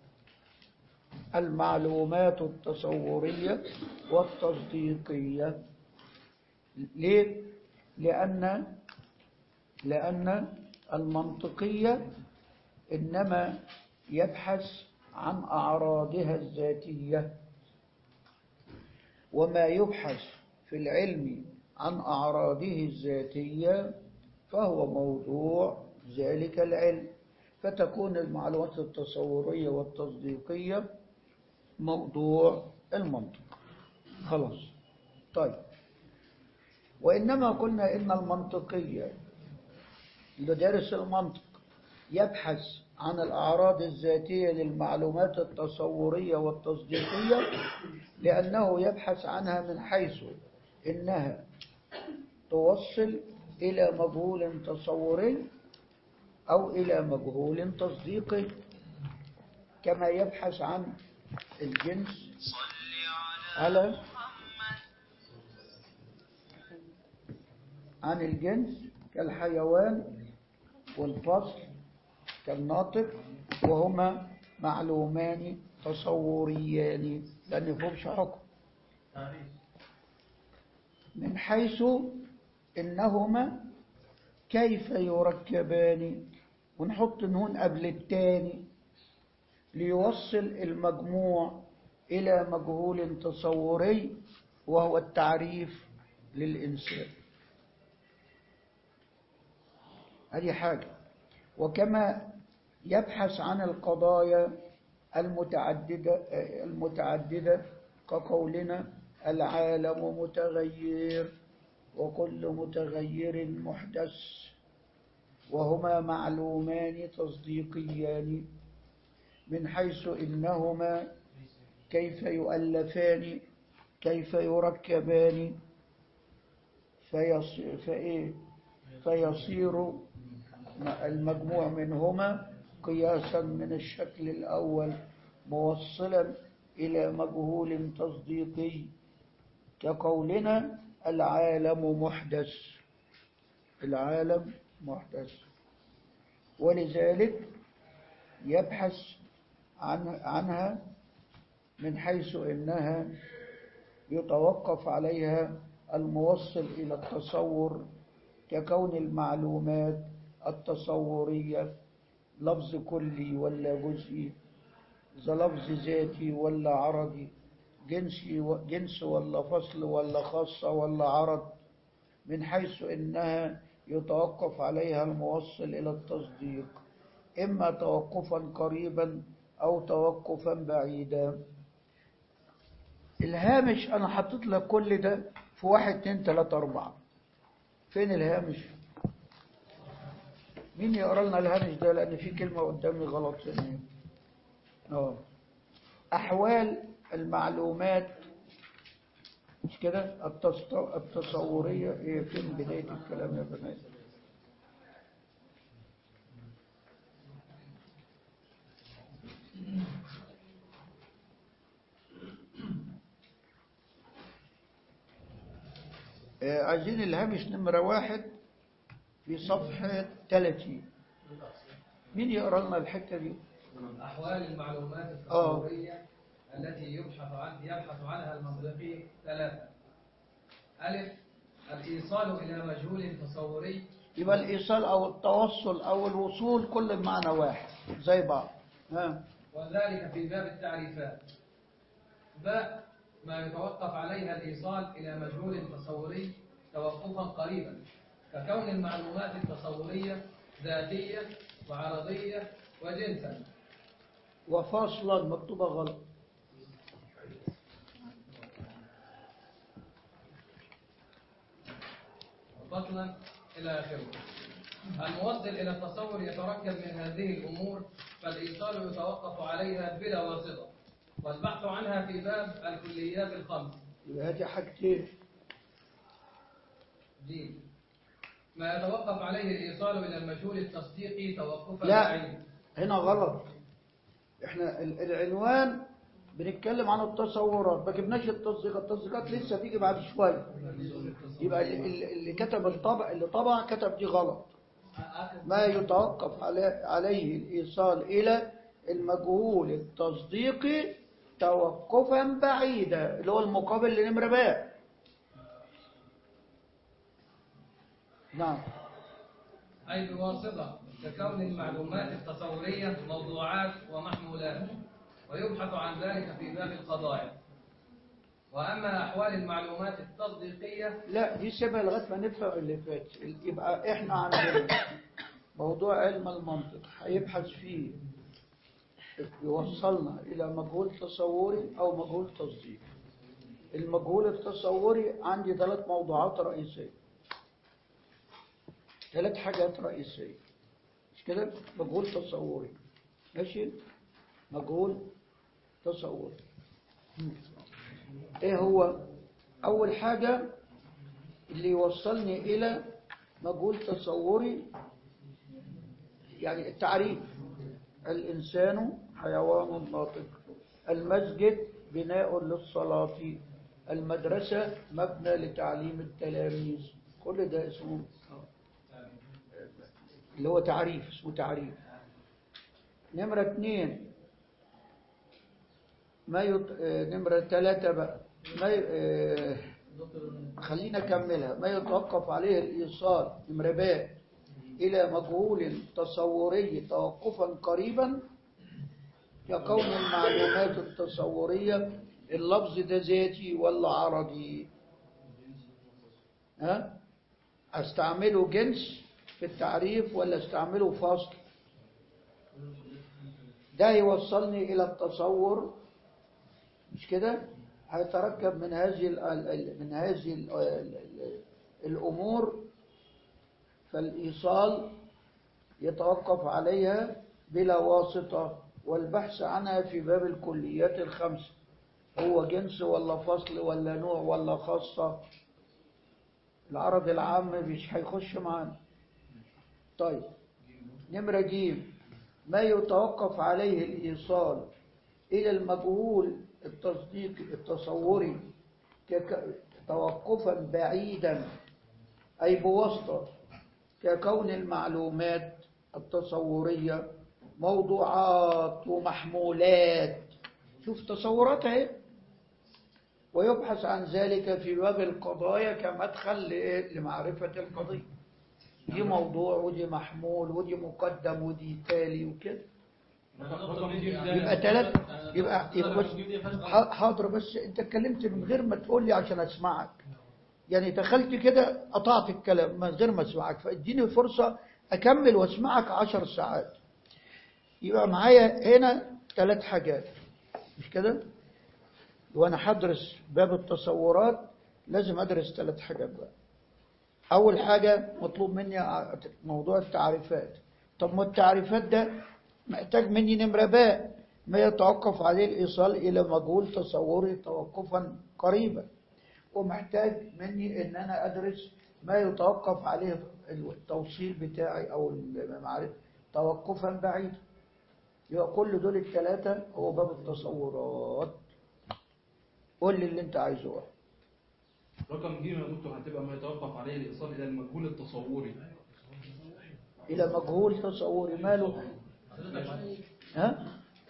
المعلومات التصورية والتصديقية ليه؟ لأن لأن المنطقية إنما يبحث عن أعراضها الذاتية وما يبحث في العلم عن أعراضه الذاتية فهو موضوع ذلك العلم فتكون المعلومات التصورية والتصديقية موضوع المنطق خلاص طيب وإنما قلنا إن المنطقية اللي دارس المنطق يبحث عن الأعراض الذاتية للمعلومات التصورية والتصديقية لأنه يبحث عنها من حيث إنها توصل إلى مجهول تصوري أو إلى مجهول تصديقي كما يبحث عن الجنس على عن الجنس كالحيوان والفصل كالناطق وهما معلومان تصوريان لأن فهمش حكم من حيث إنهما كيف يركبان ونحط نون قبل التاني ليوصل المجموع إلى مجهول تصوري وهو التعريف للإنسان هذه حاجة وكما يبحث عن القضايا المتعددة المتعددة كقولنا العالم متغير وكل متغير محدث وهما معلومان تصديقيان من حيث إنهما كيف يؤلفان كيف يركبان فيصير, فإيه فيصير المجموع منهما قياسا من الشكل الأول موصلا إلى مجهول تصديقي كقولنا العالم محدث العالم محدث ولذلك يبحث عن عنها من حيث إنها يتوقف عليها الموصل إلى التصور ككون المعلومات التصورية لفظ كلي ولا جزئي ذا لفظ ذاتي ولا عرضي جنسي جنس ولا فصل ولا خاصة ولا عرض من حيث إنها يتوقف عليها الموصل إلى التصديق إما توقفا قريبا أو توقفا بعيدا الهامش أنا حطيت لك كل ده في واحد اتنين تلاتة أربعة فين الهامش مين يقرأ لنا الهامش ده لأن في كلمة قدامي غلط هنا اه أحوال المعلومات مش كده التص- التصورية إيه فين بداية الكلام يا بنات آه، عايزين الهامش نمرة واحد في صفحة 30 مين يقرأ لنا الحتة دي؟ أحوال المعلومات التصورية التي يبحث عن يبحث عنها المنطقي ثلاثة ألف الإيصال إلى مجهول تصوري يبقى الإيصال أو التوصل أو الوصول كل بمعنى واحد زي بعض ها وذلك في باب التعريفات باء ما يتوقف عليها الإيصال إلى مجهول تصوري توقفا قريبا ككون المعلومات التصورية ذاتية وعرضية وجنسا وفاصلا مكتوبة غلط وفصلا إلى آخره الموصل إلى التصور يتركب من هذه الأمور فالإيصال يتوقف عليها بلا واسطة والبحث عنها في باب الكليات الخمس يبقى هذه حاجتين جيم ما يتوقف عليه الإيصال إلى المجهول التصديقي توقفا لا. بعيدا هنا غلط احنا ال- العنوان بنتكلم عن التصورات ما جبناش التصديقات التصديقات لسه تيجي بعد شويه يبقى ال- ال- اللي كتب الطبع اللي طبع كتب دي غلط ما يتوقف علي- عليه الإيصال إلى المجهول التصديقي توقفا بعيدا اللي هو المقابل لنمرة باء نعم أي بواسطة ككون المعلومات التصورية موضوعات ومحمولات ويبحث عن ذلك في باب القضايا وأما أحوال المعلومات التصديقية لا دي سيبها لغايه ما نفهم اللي فات يبقى احنا عندنا موضوع علم المنطق هيبحث فيه يوصلنا الى مجهول تصوري او مجهول تصديقي المجهول التصوري عندي ثلاث موضوعات رئيسيه ثلاث حاجات رئيسيه مش كده مجهول تصوري ماشي مجهول تصوري ايه هو اول حاجه اللي يوصلني إلى مجهول تصوري يعني التعريف الإنسان حيوان ناطق المسجد بناء للصلاة المدرسة مبنى لتعليم التلاميذ كل ده اسمه اللي هو تعريف اسمه تعريف نمرة اثنين ما يط... آه، نمرة ثلاثة بقى ما ي... آه، خلينا أكملها ما يتوقف عليه الإيصال نمرة باء إلى مجهول تصوري توقفا قريبا ككون المعلومات التصورية اللفظ ده ذاتي ولا عرضي ها استعمله جنس في التعريف ولا استعمله فصل ده يوصلني إلى التصور مش كده هيتركب من هذه ال- ال- من هذه ال- ال- الأمور فالإيصال يتوقف عليها بلا واسطة والبحث عنها في باب الكليات الخمسة هو جنس ولا فصل ولا نوع ولا خاصة العرض العام مش هيخش معانا طيب نمرة جيم ما يتوقف عليه الإيصال إلى المجهول التصديق التصوري كك- توقفا بعيدا أي بواسطة ككون المعلومات التصورية موضوعات ومحمولات شوف تصورات اهي ويبحث عن ذلك في باب القضايا كمدخل لإيه؟ لمعرفة القضية دي موضوع ودي محمول ودي مقدم ودي تالي وكده يبقى ثلاث يبقى يبقى بس ح- حاضر بس انت اتكلمت من غير ما تقول لي عشان اسمعك يعني دخلت كده قطعت الكلام من غير ما اسمعك فاديني فرصة اكمل واسمعك عشر ساعات يبقى معايا هنا ثلاث حاجات مش كده وانا هدرس باب التصورات لازم ادرس ثلاث حاجات بقى اول حاجة مطلوب مني ع- موضوع التعريفات طب ما التعريفات ده محتاج مني نمرة باء ما يتوقف عليه الإيصال إلى مجهول تصوري توقفا قريبا ومحتاج مني إن أنا أدرس ما يتوقف عليه التوصيل بتاعي أو المعرفة توقفا بعيدا يبقى كل دول الثلاثة هو باب التصورات قول لي اللي أنت عايزه بقى. رقم ج يا دكتور هتبقى ما يتوقف عليه الايصال الى المجهول التصوري إلى مجهول تصوري ماله ها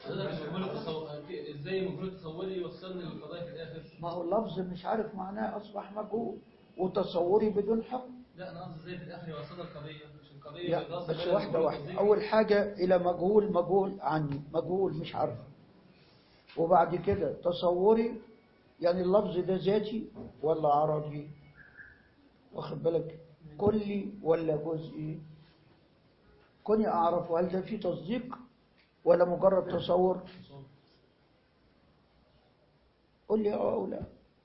ازاي المجهول التصوري يوصلني للقضايا في الاخر ما هو اللفظ مش عارف معناه أصبح مجهول وتصوري بدون حكم لا انا قصدي ازاي في الاخر يوصلنا القضيه مش القضيه لا بالإضافة بس إلى واحدة المجهول واحدة التصوري. أول حاجة إلى مجهول مجهول عني مجهول مش عارف وبعد كده تصوري يعني اللفظ ده ذاتي ولا عرضي واخد بالك كلي ولا جزئي كوني أعرف هل ده فيه تصديق ولا مجرد تصور قل لي اه او لا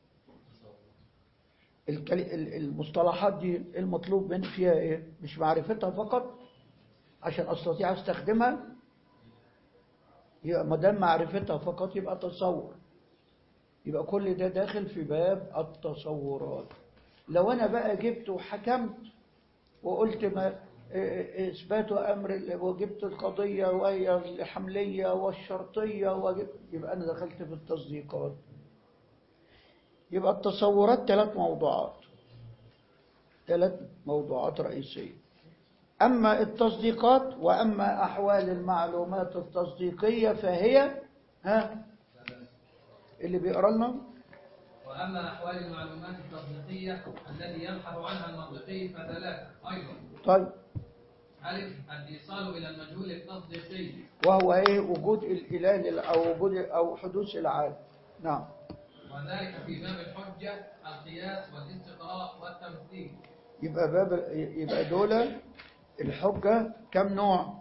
الكلي- ال- المصطلحات دي المطلوب من فيها ايه مش معرفتها فقط عشان استطيع استخدمها يبقى ما دام معرفتها فقط يبقى تصور يبقى كل ده داخل في باب التصورات لو انا بقى جبت وحكمت وقلت ما اثبات امر وجبت القضيه وهي الحمليه والشرطيه وجبت يبقى انا دخلت في التصديقات يبقى التصورات ثلاث موضوعات ثلاث موضوعات رئيسيه اما التصديقات واما احوال المعلومات التصديقيه فهي ها اللي بيقرا لنا وأما أحوال المعلومات التصديقية التي يبحث عنها المنطقي فثلاثة أيضا طيب ألف الإيصال إلى المجهول التصديقي وهو ايه وجود الاله لل- او وجود او حدوث العالم نعم وذلك في باب الحجة القياس والاستقراء والتمثيل يبقى باب يبقى دول الحجة كم نوع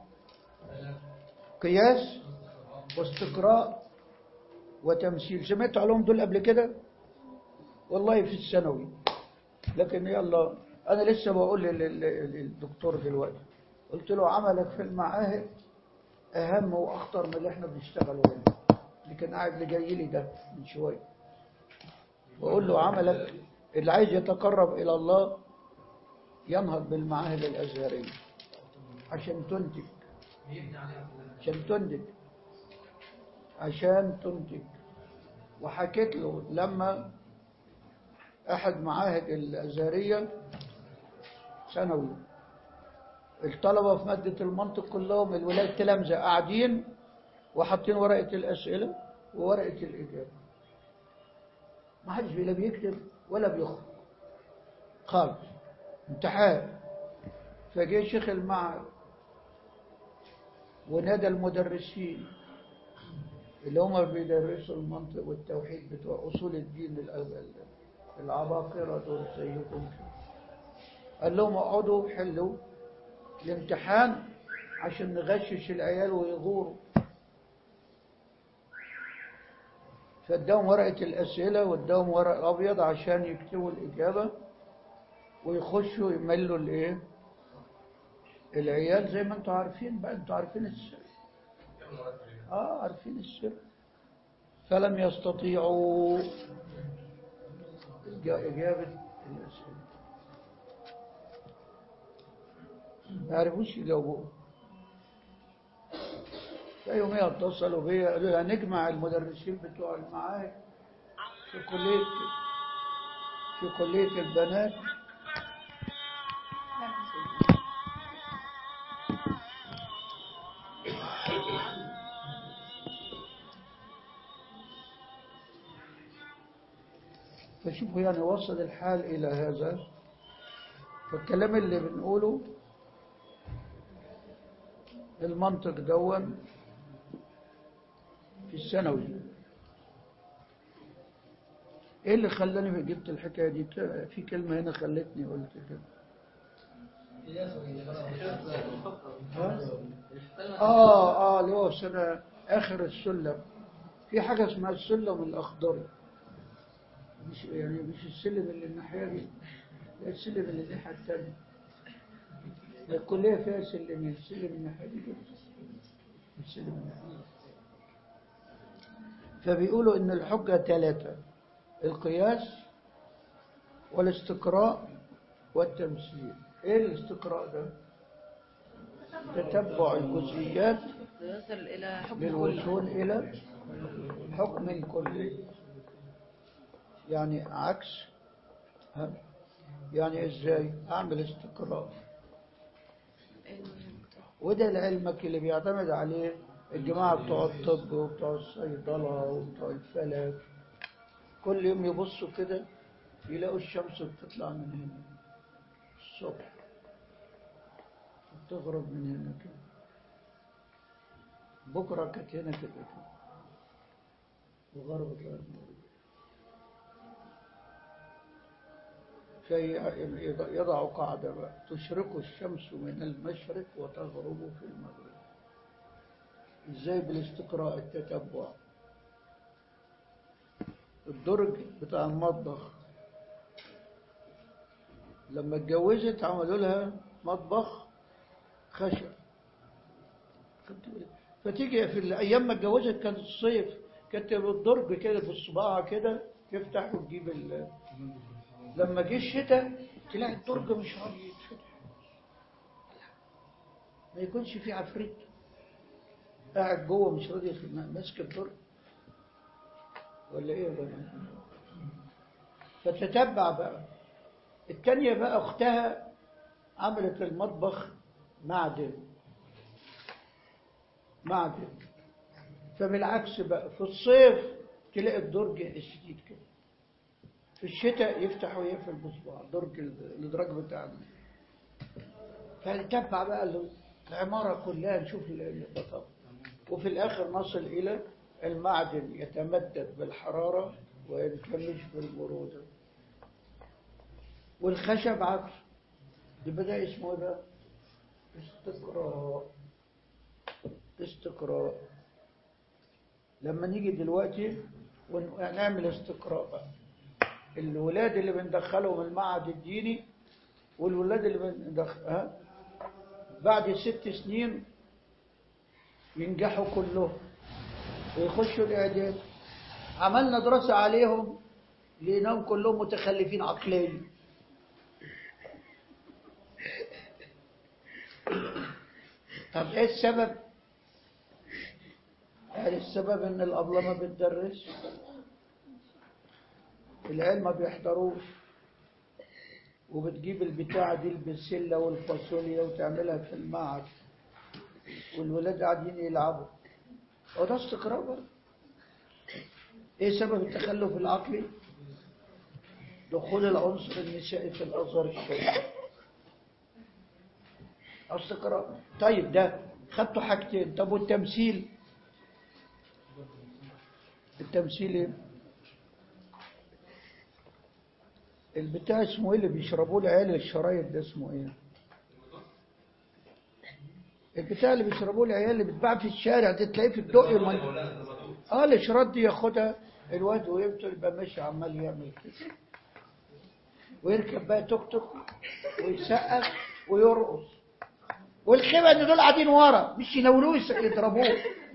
قياس واستقراء وتمثيل سمعت عليهم دول قبل كده والله في الثانوي لكن يلا انا لسه بقول لل- لل- للدكتور دلوقتي قلت له عملك في المعاهد اهم واخطر من اللي احنا بنشتغله هنا اللي كان قاعد اللي جاي لي ده من شويه بقول له عملك اللي عايز يتقرب الى الله ينهض بالمعاهد الازهريه عشان تنتج عشان تنتج عشان تنتج وحكيت له لما احد معاهد الازهريه ثانوي الطلبه في ماده المنطق كلهم الولاد التلامذه قاعدين وحاطين ورقه الاسئله وورقه الاجابه ما حدش لا بيكتب ولا بيخرج خالص امتحان فجه شيخ المعهد ونادى المدرسين اللي هم بيدرسوا المنطق والتوحيد بتوع اصول الدين الأول العباقرة دول زيكم قال لهم اقعدوا حلوا الامتحان عشان نغشش العيال ويغوروا فاداهم ورقة الأسئلة واداهم ورق أبيض عشان يكتبوا الإجابة ويخشوا يملوا الإيه؟ العيال زي ما انتوا عارفين بقى انتوا عارفين السر اه عارفين السر فلم يستطيعوا إجا- إجابة الأسئلة ما عرفوش يجاوبوها فيوميها اتصلوا بيا قالوا لي هنجمع المدرسين بتوع المعاهد في كلية في كلية البنات فشوفوا يعني وصل الحال إلى هذا فالكلام اللي بنقوله المنطق دون في الثانوي ايه اللي خلاني جبت الحكايه دي في كلمه هنا خلتني قلت كده ها؟ اه اه اللي هو سنه اخر السلم في حاجه اسمها السلم الاخضري مش يعني مش السلم اللي الناحيه دي لا السلم اللي الناحيه الثانيه الكليه فيها سلمين السلم الناحيه دي كده السلم الناحيه دي. فبيقولوا ان الحجه ثلاثه القياس والاستقراء والتمثيل ايه الاستقراء ده تتبع الجزئيات يصل إلى حكم كل للوصول إلى حكم كلي يعني عكس ها؟ يعني ازاي اعمل استقراء وده لعلمك اللي بيعتمد عليه الجماعة بتوع الطب وبتوع الصيدلة وبتوع الفلك كل يوم يبصوا كده يلاقوا الشمس بتطلع من هنا الصبح تغرب من هنا كده بكرة كانت هنا كده كده وغربت لغاية المغرب كي يضع قاعدة بقى تشرق الشمس من المشرق وتغرب في المغرب ازاي بالاستقراء التتبع الدرج بتاع المطبخ لما اتجوزت عملوا لها مطبخ خشب خدت بالك؟ فتيجي في الايام ما اتجوزت كانت الصيف كانت بالدرج كده في الصباعه كده تفتح وتجيب ال... لما جه الشتاء تلاقي الدرج مش راضي يتفتح ما يكونش في عفريت قاعد جوه مش راضي يخ- ماسك الدرج ولا ايه يا جماعه فتتبع بقى التانية بقى اختها عملت المطبخ معدن معدن فبالعكس بقى في الصيف تلاقي الدرج شديد كده في الشتاء يفتح ويقفل بصباع درج الادراج بتاعنا فنتبع بقى العمارة كلها نشوف البطاقة وفي الآخر نصل إلى المعدن يتمدد بالحرارة وينكمش بالبرودة والخشب عكس ده بدأ اسمه ده استقراء استقراء لما نيجي دلوقتي ونعمل استقراء بقى الولاد اللي بندخلهم المعهد الديني والولاد اللي بندخل ها بعد ست سنين ينجحوا كلهم ويخشوا الاعداد عملنا دراسة عليهم لقيناهم كلهم متخلفين عقليا طب ايه السبب قال السبب ان الابله ما بتدرس العيال ما بيحضروش وبتجيب البتاعة دي البسلة والفاصوليا وتعملها في المعهد والولاد قاعدين يلعبوا هو ده استقراء بقى ايه سبب التخلف العقلي دخول العنصر النسائي في الازهر الشرعي استقراء طيب ده خدتوا حاجتين طب والتمثيل التمثيل ايه البتاع اسمه ايه اللي بيشربوه العيال الشرايط ده اسمه ايه البتاع اللي بيشربوه العيال اللي بتباع في الشارع ده تلاقيه في الدق المن... اه الاشراط دي ياخدها الواد ويفضل يبقى ماشي عمال يعمل كده ويركب بقى توك توك ويسقف ويرقص والخيبه ان دول قاعدين ورا مش يناولوه يس- يضربوه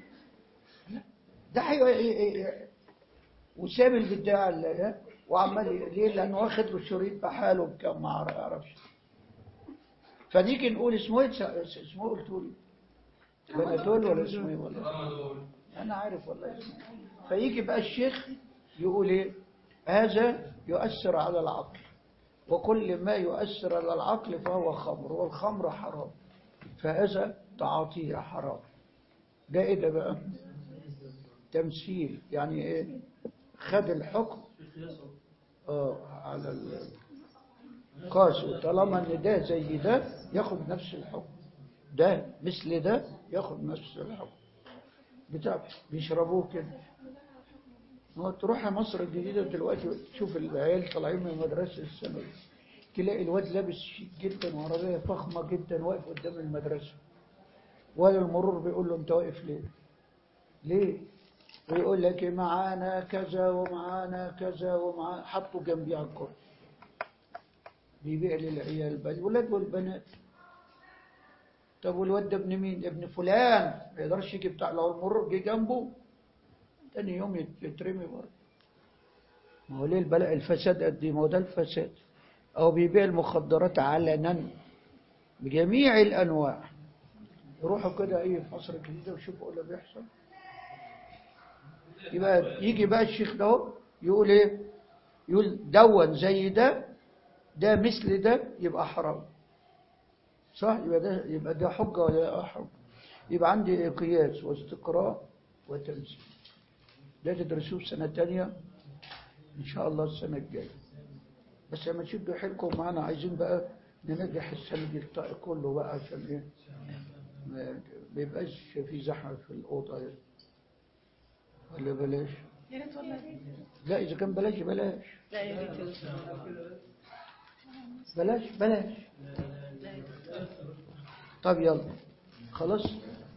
ده حي... وساب البتاع اللي وعمال ي- ليه لانه واخد له شريط بحاله بكام ما يعرفش فنيجي نقول اسمه ايه اس- اسمه إيه قلت لي بنادول ولا اسمه ايه ولا انا عارف والله اسمه إيه. فيجي بقى الشيخ يقول ايه هذا يؤثر على العقل وكل ما يؤثر على العقل فهو خمر والخمر حرام فهذا تعاطيه حرام ده ايه ده بقى تمثيل يعني ايه خد الحكم اه على ال- قاسوا طالما ان ده زي ده ياخد نفس الحكم ده مثل ده ياخد نفس الحكم بتاع بيشربوه كده هو تروح مصر الجديدة دلوقتي تشوف العيال طالعين من المدرسة الثانوي تلاقي الواد لابس شيك جدا وعربية فخمة جدا واقف قدام المدرسة ولا المرور بيقول له انت واقف ليه ليه ويقول لك معانا كذا ومعانا كذا ومعانا حطوا جنبي على الكرسي بيبيع للعيال بقى الولاد والبنات طب والواد ده ابن مين ابن فلان ما يقدرش يجي بتاع لو المرور جه جنبه تاني يوم يت- يترمي برضه ما هو ليه البلاء الفساد قد ايه ما هو ده الفساد او بيبيع المخدرات علنا بجميع الانواع يروحوا كده ايه في مصر الجديده ويشوفوا اللي بيحصل يبقى يجي بقى الشيخ ده اهو يقول ايه يقول دون زي ده ده مثل ده يبقى حرام صح يبقى ده يبقى ده حجه ولا لا حجه يبقى عندي قياس واستقراء وتمثيل ده تدرسوه في سنه تانية ان شاء الله السنه الجايه بس لما تشدوا حيلكم معانا عايزين بقى ننجح السنه دي الطاقه كله بقى عشان ايه ما ما يبقاش في زحمه في الاوضه يعني. ولا بلاش يا ريت والله لا اذا كان بلاش بلاش لا يا ريت بلاش بلاش طب يلا خلاص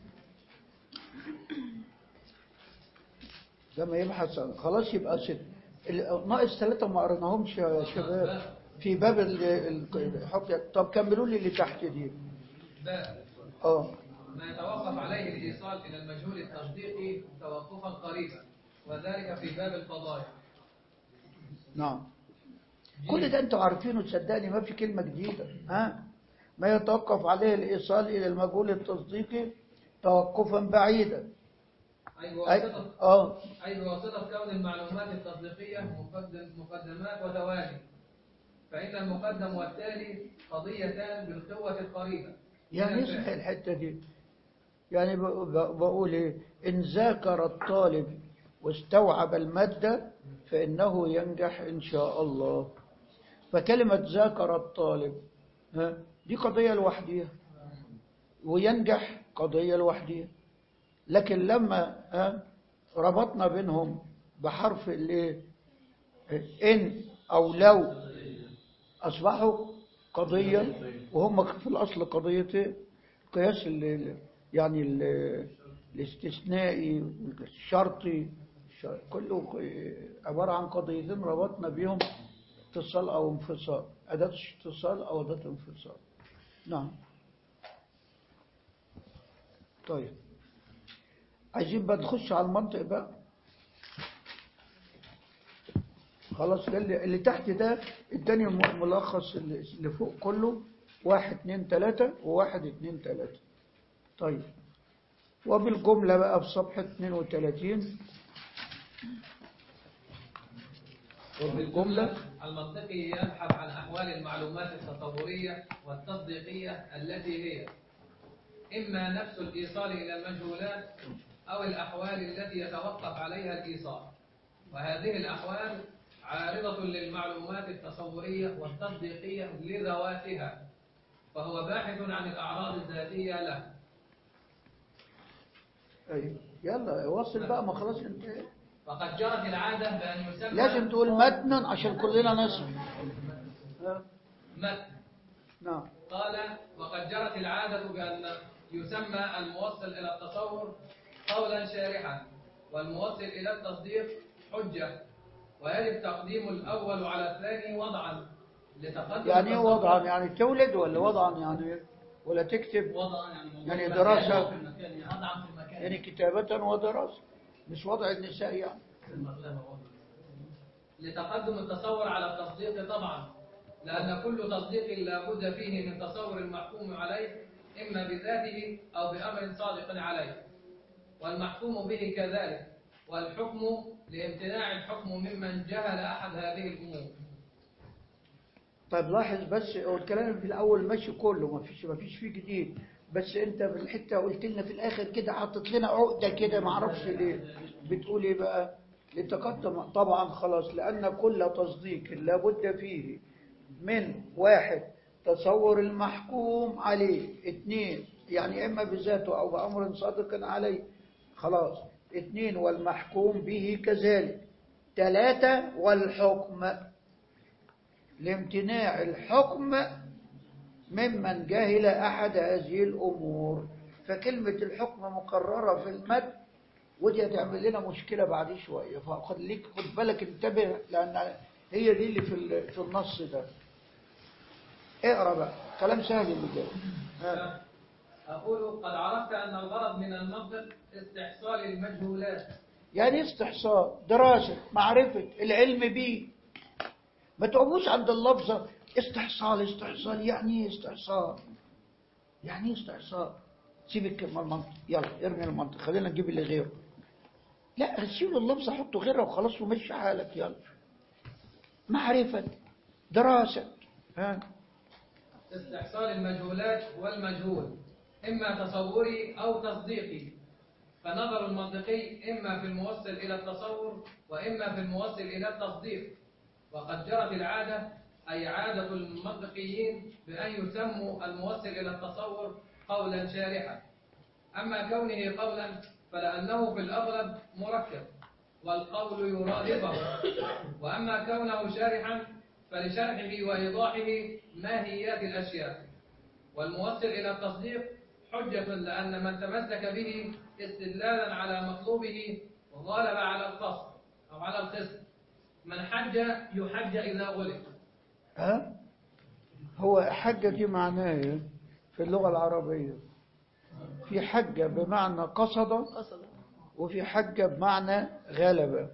لما يبحث عن خلاص يبقى ست ال- ناقص ثلاثة ما قريناهمش يا شباب في باب ال- ال- الحكم طب كملوا لي اللي تحت دي باء اه ما يتوقف عليه الإيصال إلى المجهول التصديقي توقفا قريبا وذلك في باب الفضائل نعم كل ده انتوا عارفينه تصدقني ما في كلمة جديدة ها ما يتوقف عليه الإيصال إلى المجهول التصديقي توقفا بعيدا أي أي بواسطة اه أي بواسطة كون المعلومات التصديقية مقدم مقدمات وتوالي فإن المقدم والتالي قضيتان بالقوة القريبة يعني من اسمع الفعل. الحتة دي يعني ب- ب- بقول ايه إن ذاكر الطالب واستوعب المادة فإنه ينجح إن شاء الله فكلمة ذاكر الطالب ها دي قضية لوحديها وينجح قضية لوحديها لكن لما ها ربطنا بينهم بحرف الايه إن أو لو أصبحوا قضية وهم في الأصل قضيتين قياس ال- يعني ال- الاستثنائي الشرطي الش- كله ق- عبارة عن قضيتين ربطنا بيهم اتصال أو انفصال أداة اتصال أو أداة انفصال نعم طيب عايزين بقى نخش على المنطق بقى خلاص ده اللي, اللي تحت ده اداني الم- ملخص اللي اللي فوق كله واحد اتنين تلاتة وواحد اتنين تلاتة طيب وبالجملة بقى في صفحة 32 وبالجملة المنطقي يبحث عن أحوال المعلومات التصورية والتصديقية التي هي إما نفس الإيصال إلى المجهولات أو الأحوال التي يتوقف عليها الإيصال وهذه الأحوال عارضة للمعلومات التصورية والتصديقية لذواتها فهو باحث عن الأعراض الذاتية له أيوة. يلا وصل بقى ما خلاص انت وقد جرت العادة بأن يسمى لازم تقول متنا عشان كلنا نسمع ها؟ متن نعم قال وقد جرت العادة بأن يسمى الموصل إلى التصور قولا شارحا والموصل إلى التصديق حجة ويجب تقديم الأول على الثاني وضعا لتقدم يعني ايه التصور. وضعا يعني تولد ولا وضعا يعني ولا تكتب وضعا يعني موضوع يعني المكان، دراسة. في المكان يعني وضعا في المكان يعني كتابة ودراسة مش وضع النساء يعني لتقدم التصور على التصديق طبعا لأن كل تصديق لا بد فيه من تصور المحكوم عليه إما بذاته أو بأمر صادق عليه والمحكوم به كذلك والحكم لامتناع الحكم ممن جهل أحد هذه الأمور طيب لاحظ بس هو الكلام في الأول ماشي كله ما فيش ما فيش فيه جديد بس أنت في الحتة قلت لنا في الآخر كده حطيت لنا عقدة كده ما أعرفش ليه بتقول إيه بقى لتقدم طبعا خلاص لأن كل تصديق لابد فيه من واحد تصور المحكوم عليه اثنين يعني إما بذاته أو بأمر صادق عليه خلاص اثنين والمحكوم به كذلك ثلاثة والحكم لامتناع الحكم ممن جهل أحد هذه الأمور فكلمة الحكم مقررة في المد ودي هتعمل لنا مشكلة بعد شوية فخليك خد بالك انتبه لأن هي دي اللي في ال- في النص ده اقرا بقى كلام سهل اللي جاي ها. أقول قد عرفت أن الغرض من المنطق استحصال المجهولات يعني استحصاء دراسة معرفة العلم بيه ما تقوموش عند اللفظة استحصال استحصال يعني ايه استحصال يعني ايه استحصال سيب الكلمة المنطق يلا ارمي المنطق خلينا نجيب اللي غيره لا شيل اللفظة حطه غيره وخلاص ومشي حالك يلا معرفة دراسة ها استحصال المجهولات والمجهول إما تصوري أو تصديقي فنظر المنطقي إما في الموصل إلى التصور وإما في الموصل إلى التصديق وقد جرت العادة أي عادة المنطقيين بأن يسموا الموصل إلى التصور قولا شارحا أما كونه قولا فلأنه في الأغلب مركب والقول يرادفه وأما كونه شارحا فلشرحه وإيضاحه ماهيات الأشياء والموصل إلى التصديق حجة لأن من تمسك به استدلالا على مطلوبه غالب على القصر أو على الخصم من حج يحج إذا غلب ها هو حجة دي معناه إيه؟ في اللغة العربية في حجة بمعنى قصد قصد وفي حجة بمعنى غلبة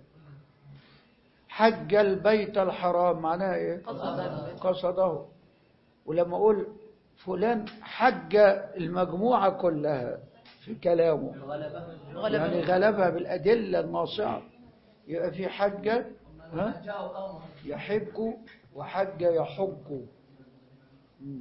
حج البيت الحرام معناه ايه قصد قصده ولما اقول فلان حج المجموعة كلها في كلامه غلبة يعني غلبها بالأدلة الناصعة يبقى في حجة ها يحج وحج يحج مم.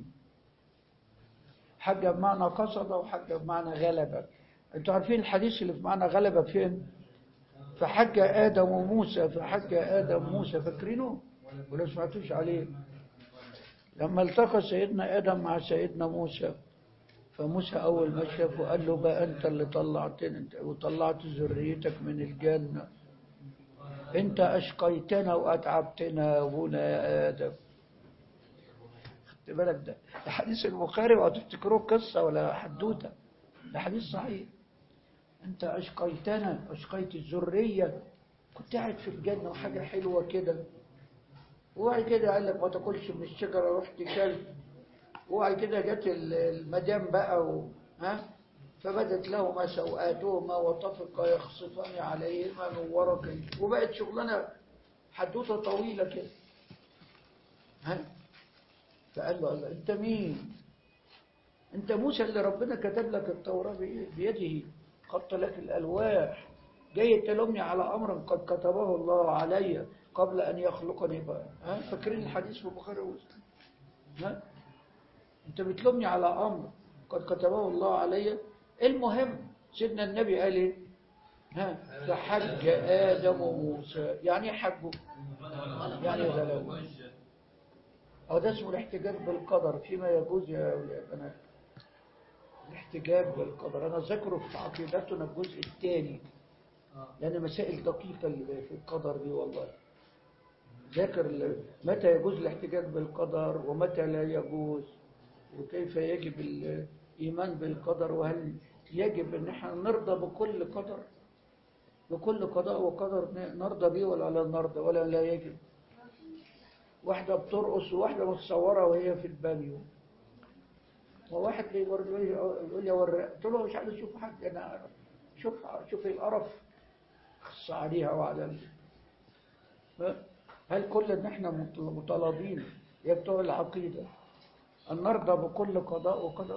حج بمعنى قصد وحج بمعنى غلبة انتوا عارفين الحديث اللي في معنى غلبة فين فحج آدم وموسى فحج آدم موسى فاكرينه ولا سمعتوش عليه لما التقى سيدنا آدم مع سيدنا موسى فموسى أول ما شافه قال له بقى أنت اللي طلعتني انت وطلعت ذريتك من الجنة أنت أشقيتنا وأتعبتنا أبونا يا آدم خدت بالك ده ده حديث البخاري وهتفتكروه قصة ولا حدوتة ده حديث صحيح أنت أشقيتنا أشقيت الذرية كنت قاعد في الجنة وحاجة حلوة كده وبعد كده قال لك ما تاكلش من الشجرة رحت كلت وبعد كده جت ال- المدام بقى و... ها فبدت لهما سوآتهما وطفقا يخصفان عليهما من ورق ال- وبقت شغلانة حدوتة طويلة كده ها فقال له الله انت مين انت موسى اللي ربنا كتب لك التوراة بإيه؟ بيده خط لك الألواح جاي تلومني على أمر قد كتبه الله علي قبل أن يخلقني بقى ها فاكرين الحديث في البخاري ومسلم ها انت بتلومني على أمر قد كتبه الله علي المهم سيدنا النبي قال ايه ها فحج آدم وموسى يعني ايه حجه يعني غلبه أو ده اسمه الاحتجاج بالقدر فيما يجوز يا أولاد أنا الاحتجاج بالقدر أنا ذكره في عقيدتنا الجزء الثاني لأن مسائل دقيقة اللي في القدر دي والله ذاكر ال- متى يجوز الاحتجاج بالقدر ومتى لا يجوز وكيف يجب الإيمان بالقدر وهل يجب أن احنا نرضى بكل قدر بكل قضاء وقدر ن- نرضى به ولا لا نرضى ولا لا يجب واحدة بترقص وواحدة متصورة وهي في البانيو وواحد بيقول لي يقول لي ورق قلت له مش عايز اشوف حد انا شوف شوف القرف خص عليها وعلى ال- ها؟ هل كل ان احنا مط- مطالبين يا بتوع العقيدة ان نرضى بكل قضاء وقدر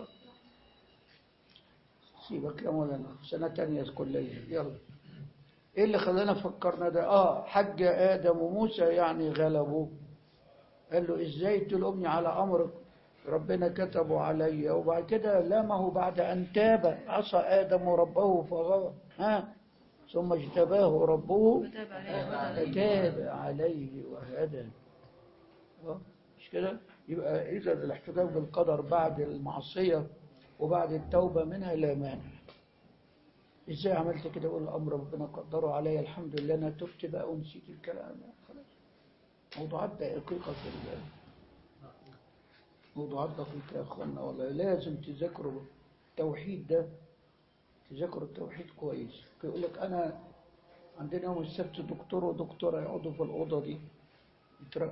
سيبك يا مولانا سنة تانية كلية يلا ايه اللي خلانا فكرنا ده اه حج ادم وموسى يعني غلبوا قال له ازاي تلومني على امر ربنا كتبه عليا وبعد كده لامه بعد ان تاب عصى ادم ربه فغوى ها ثم اجتباه ربه فتاب عليه وهدى. فتاب عليه وهدى آه، مش كده يبقى اذا الاحتجاج بالقدر بعد المعصيه وبعد التوبه منها لا مانع ازاي عملت كده اقول الامر ربنا قدره عليا الحمد لله انا تبت بقى ونسيت الكلام خلاص موضوعات دقيقه في ال- موضوعات دقيقه يا اخوانا والله لازم تذاكروا التوحيد ده تذاكروا التوحيد كويس يقول لك انا عندنا يوم السبت دكتور ودكتوره يقعدوا في الاوضه دي يترقوا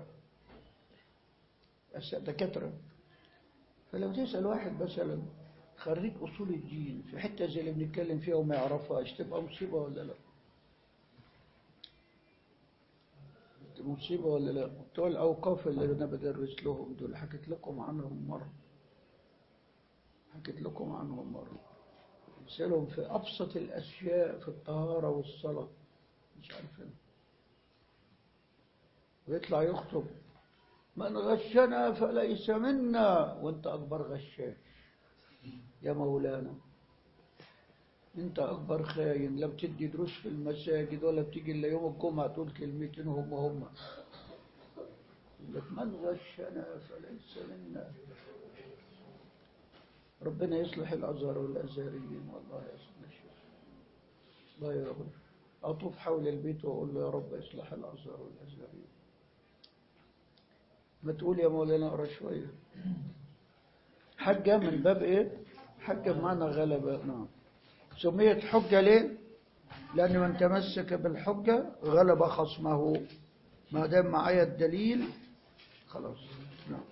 بس دكاتره فلو تسال واحد مثلا خريج اصول الدين في حته زي اللي بنتكلم فيها وما يعرفهاش تبقى مصيبه ولا لا؟ مصيبه ولا لا؟ بتوع الاوقاف اللي انا بدرس لهم دول حكيت لكم عنهم مره حكيت لكم عنهم مره يسألهم في أبسط الأشياء في الطهارة والصلاة مش عارفين ويطلع يخطب من غشنا فليس منا وانت أكبر غشاش يا مولانا انت أكبر خاين لا بتدي دروس في المساجد ولا بتيجي إلا يوم الجمعة تقول كلمتين هم هم يقول لك من غشنا فليس منا ربنا يصلح الأزهر والأزهريين والله يصلح الشيخ الله يا رب أطوف حول البيت وأقول له يا رب اصلح الأزهر والأزهريين ما تقول يا مولانا اقرا شويه حجه من باب ايه حجه بمعنى غلبه نعم سميت حجه ليه لان من تمسك بالحجه غلب خصمه ما دام معايا الدليل خلاص نعم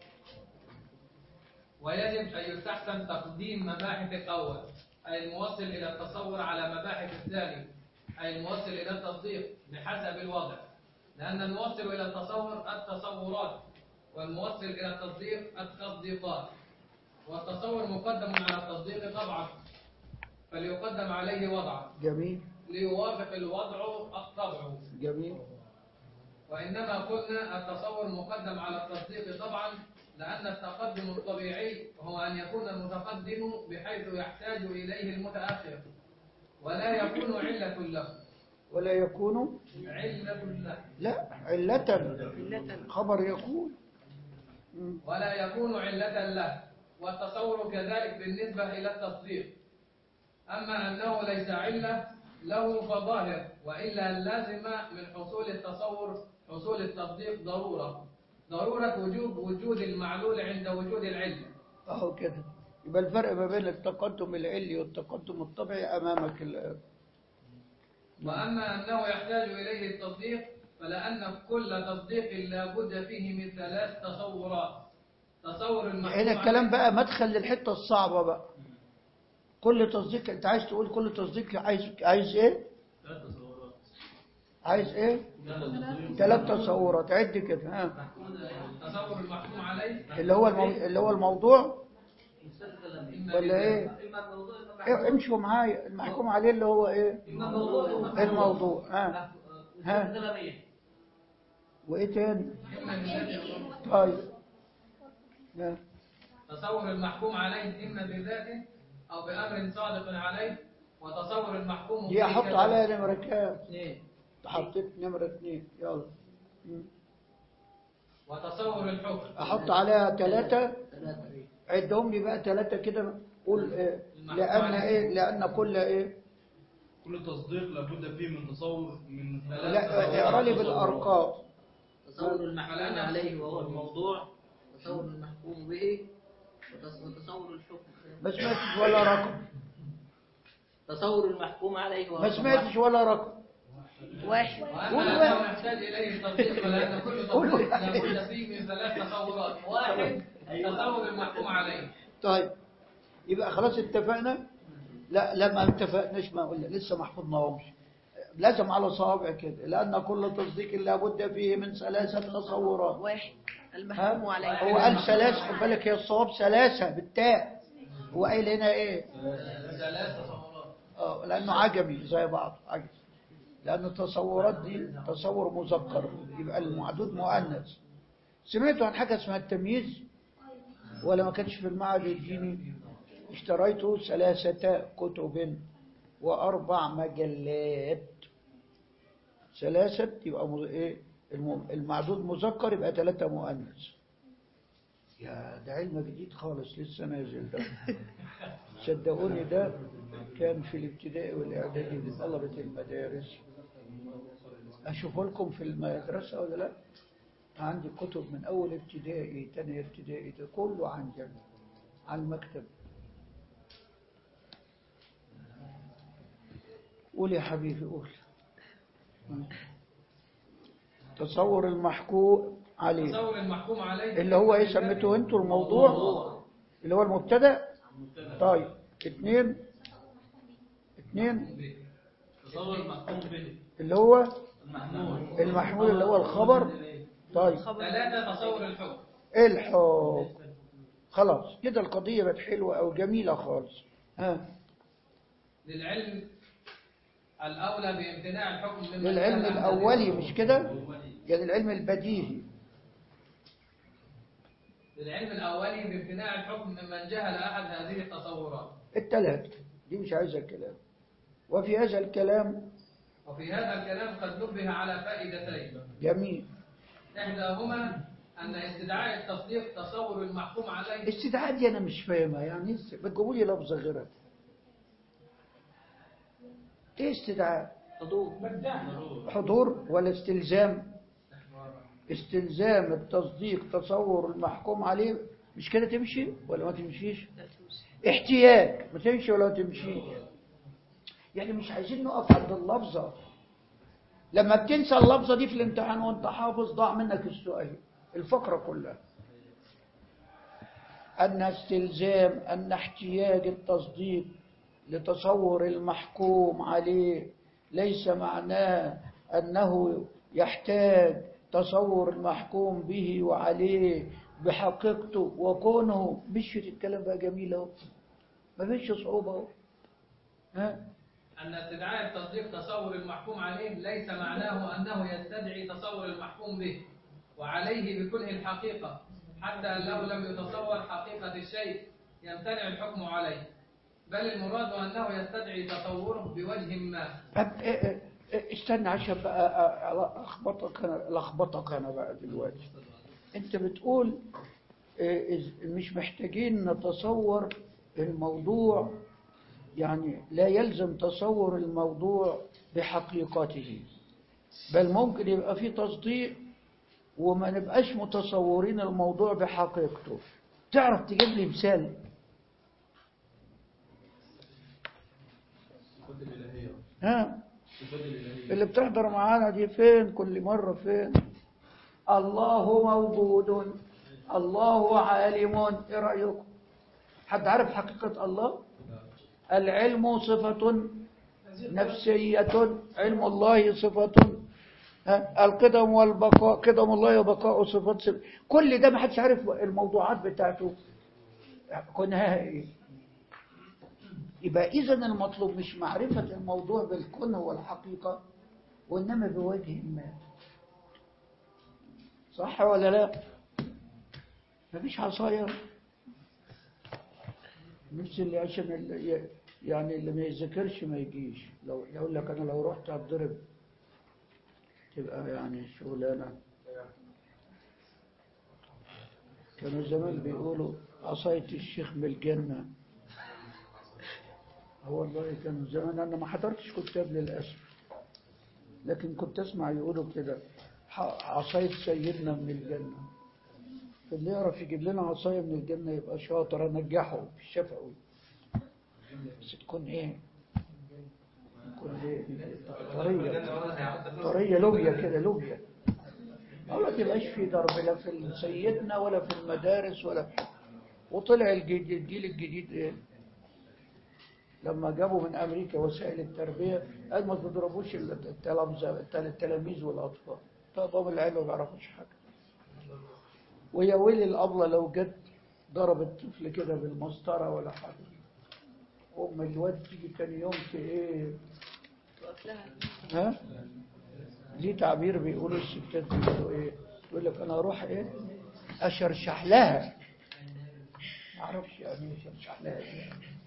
ويجب أن يستحسن تقديم مباحث الأول أي الموصل إلى التصور على مباحث الثاني أي الموصل إلى التصديق بحسب الوضع لأن الموصل إلى التصور التصورات والموصل إلى التصديق التصديقات والتصور مقدم على التصديق طبعا فليقدم عليه وضعا جميل ليوافق الوضع الطبع جميل وإنما قلنا التصور مقدم على التصديق طبعا لأن التقدم الطبيعي هو أن يكون المتقدم بحيث يحتاج إليه المتأخر ولا يكون علة له ولا يكون علة له لا علة خبر يكون مم. ولا يكون علة له والتصور كذلك بالنسبة إلى التصديق أما أنه ليس علة له فظاهر وإلا لازم من حصول التصور حصول التصديق ضرورة ضرورة وجوب وجود المعلول عند وجود العلة اهو كده يبقى الفرق ما بين التقدم العلي والتقدم الطبيعي امامك الان وأما أنه يحتاج إليه التصديق فلأن كل تصديق لا بد فيه من ثلاث تصورات تصور المحكوم هنا الكلام عليه- بقى مدخل للحته الصعبه بقى كل تصديق انت عايز تقول كل تصديق عايز عايز ايه ثلاث تصورات عايز ايه ثلاث ثلاث تصورات عد كده ها تصور المحكوم عليه اللي هو المو... اللي هو الموضوع إما ولا ايه إيه، امشوا معايا المحكوم عليه اللي هو ايه الموضوع ها ها وايه تاني إما بذاته طيب ها. تصور المحكوم عليه إما بذاته أو بأمر صادق عليه وتصور المحكوم دي به احط كذلك. عليها نمره كام حطيت نمره اثنين يلا مم. وتصور الحكم احط عليها ثلاثة عدهم لي بقى ثلاثة كده قول إيه لأن إيه لأن كل إيه كل تصديق لابد فيه من تصور من لا اقرا لي بالأرقام تصور المحكوم عليه وهو الموضوع تصور المحكوم به وتص- وتصور الحكم ما سمعتش ولا رقم تصور المحكوم عليه وهو ما سمعتش ولا رقم واحد وأما قول أنه واحد. يحتاج إليه التصديق فلأن كل قول تصديق واحد. لابد فيه من ثلاث تصورات واحد تصور المحكوم عليه طيب يبقى خلاص اتفقنا لا لا ما اتفقناش ما قلنا لسه ما حفظناهمش لازم على صوابع كده لأن كل تصديق لابد فيه من ثلاثة تصورات واحد ها؟ المحكوم عليه هو قال ثلاثة خد بالك هي الصواب ثلاثة بالتاء هو قايل هنا ايه ثلاث تصورات اه لانه عجمي زي بعض عجمي لان التصورات دي تصور مذكر يبقى المعدود مؤنث سمعتوا عن حاجه اسمها التمييز ولا ما كانش في المعهد الديني اشتريت ثلاثه كتب واربع مجلات ثلاثه يبقى مز- ايه الم- المعدود مذكر يبقى ثلاثه مؤنث يا ده علم جديد خالص لسه نازل ده صدقوني ده كان في الابتدائي والاعدادي لطلبة المدارس اشوفه لكم في المدرسة ولا لا عندي كتب من اول ابتدائي تاني ابتدائي ده كله عندي على المكتب قول يا حبيبي قول تصور المحكوم عليه تصور المحكوم عليه اللي هو ايه سميتوه انتوا الموضوع اللي هو المبتدا طيب اثنين اثنين تصور المحكوم به اللي هو المحمول المحمول اللي هو الخبر طيب ثلاثة تصور الحكم الحكم خلاص كده القضية بقت حلوة أو جميلة خالص ها للعلم الأولى بامتناع الحكم مما للعلم كان الأولي أحد مش كده يعني العلم البديهي للعلم الأولي بامتناع الحكم ممن جهل أحد هذه التصورات التلاتة دي مش عايزة الكلام وفي هذا الكلام وفي هذا الكلام قد نبه على فائدتين جميل إحداهما أن استدعاء التصديق تصور المحكوم عليه استدعاء دي أنا مش فاهمها يعني إيه بتجيبوا لي لفظة غيرها إيه استدعاء حضور حضور ولا استلزام استلزام التصديق تصور المحكوم عليه مش كده تمشي ولا ما تمشيش احتياج ما تمشي ولا ما تمشيش يعني مش عايزين نقف عند اللفظة لما بتنسى اللفظة دي في الامتحان وانت حافظ ضاع منك السؤال الفقرة كلها أن استلزام أن احتياج التصديق لتصور المحكوم عليه ليس معناه أنه يحتاج تصور المحكوم به وعليه بحقيقته وكونه مشيت الكلام بقى جميل اهو ما فيش صعوبة اهو ها أن استدعاء التصديق تصور المحكوم عليه ليس معناه أنه يستدعي تصور المحكوم به وعليه بكله الحقيقة حتى أنه لم يتصور حقيقة الشيء يمتنع الحكم عليه بل المراد أنه يستدعي تصوره بوجه ما طب إيه إيه إيه استنى عشان بقى أ- أ- اخبطك انا لخبطك انا بقى دلوقتي انت بتقول إيه، إز- مش محتاجين نتصور الموضوع يعني لا يلزم تصور الموضوع بحقيقته بل ممكن يبقى فيه تصديق وما نبقاش متصورين الموضوع بحقيقته تعرف تجيب لي مثال الصفات الإلهية ها الصفات الإلهية اللي بتحضر معانا دي فين كل مرة فين الله موجود الله عالم ايه رأيكم حد عارف حقيقة الله العلم صفة نفسية علم الله صفة ها؟ القدم والبقاء قدم الله وبقاء صفات صفة. كل ده ما حدش عارف الموضوعات بتاعته كونها ايه يبقى إذا المطلوب مش معرفة الموضوع بالكون والحقيقة وإنما بوجه ما صح ولا لا مفيش عصاية نفس اللي عشان اللي يعني اللي ما يذاكرش ما يجيش لو يقول لك أنا لو رحت أتضرب تبقى يعني شغلانة كانوا زمان بيقولوا عصاية الشيخ من الجنة هو والله كان زمان أنا ما حضرتش كتاب للأسف لكن كنت أسمع يقولوا كده ح- عصاية سيدنا من الجنة فاللي يعرف يجيب لنا عصاية من الجنة يبقى شاطر أنجحه في الشفوي بس تكون إيه تكون إيه طرية طرية لوبيا كده لوبيا ما تبقاش في ضرب لا في سيدنا ولا في المدارس ولا وطلع الجديد الجيل الجديد إيه لما جابوا من أمريكا وسائل التربية قال ما تضربوش التلامذة التلاميذ والأطفال طب هم العيال ما بيعرفوش حاجة ويا ويلي الأبلة لو جت ضرب الطفل كده بالمسطرة ولا حاجة أم الواد تيجي تاني يوم في إيه توقف لها ها ليه تعبير بيقولوا الستات بيقولوا إيه يقول لك أنا أروح إيه أشرشح لها ما أعرفش يعني إيه أشرشح لها إيه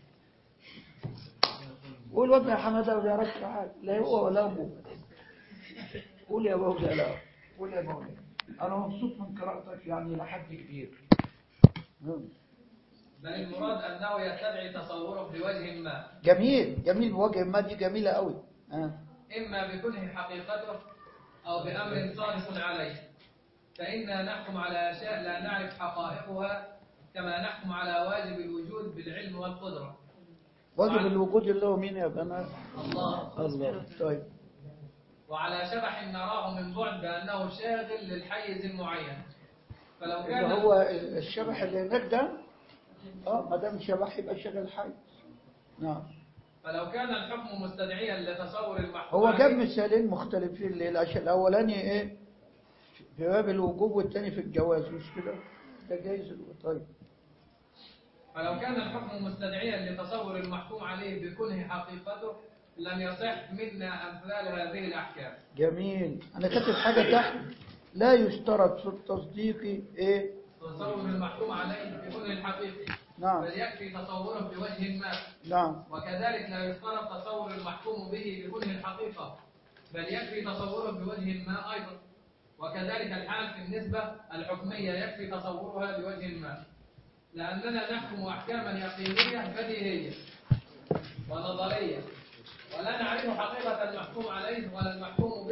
قول وابن يا حماده ما بيعرفش حاجه لا هو ولا ابوه قول يا مولانا لا قول يا مولانا انا مبسوط من قراءتك يعني لحد كبير مم. بل المراد أنه يستدعي تصوره بوجه ما جميل جميل بوجه ما دي جميلة قوي آه. إما بكله حقيقته أو بأمر صادق عليه فإنا نحكم على أشياء لا نعرف حقائقها كما نحكم على واجب الوجود بالعلم والقدرة واجب الوجود اللي هو مين يا بنات الله الله طيب وعلى شبح نراه من بعد بأنه شاغل للحيز المعين فلو اللي كان هو الشبح اللي هناك ده اه ما دام شبح يبقى شغل حي نعم فلو كان الحكم مستدعيا لتصور المحكوم هو جاب عليه مثالين مختلفين ليه العشان الاولاني ايه في باب الوجوب والتاني في الجواز مش كده ده جايز طيب فلو كان الحكم مستدعيا لتصور المحكوم عليه بكونه حقيقته لم يصح منا أمثال هذه الأحكام جميل انا كاتب حاجه تحت لا يشترط في التصديق ايه تصور المحكوم عليه بكونه الحقيقي نعم بل يكفي تصوره بوجه ما نعم وكذلك لا يشترط تصور المحكوم به بكونه الحقيقة بل يكفي تصوره بوجه ما أيضا وكذلك الحال في النسبة الحكمية يكفي تصورها بوجه ما لأننا نحكم أحكاما يقينية بديهية ونظرية ولا نعرف حقيقة المحكوم عليه ولا المحكوم به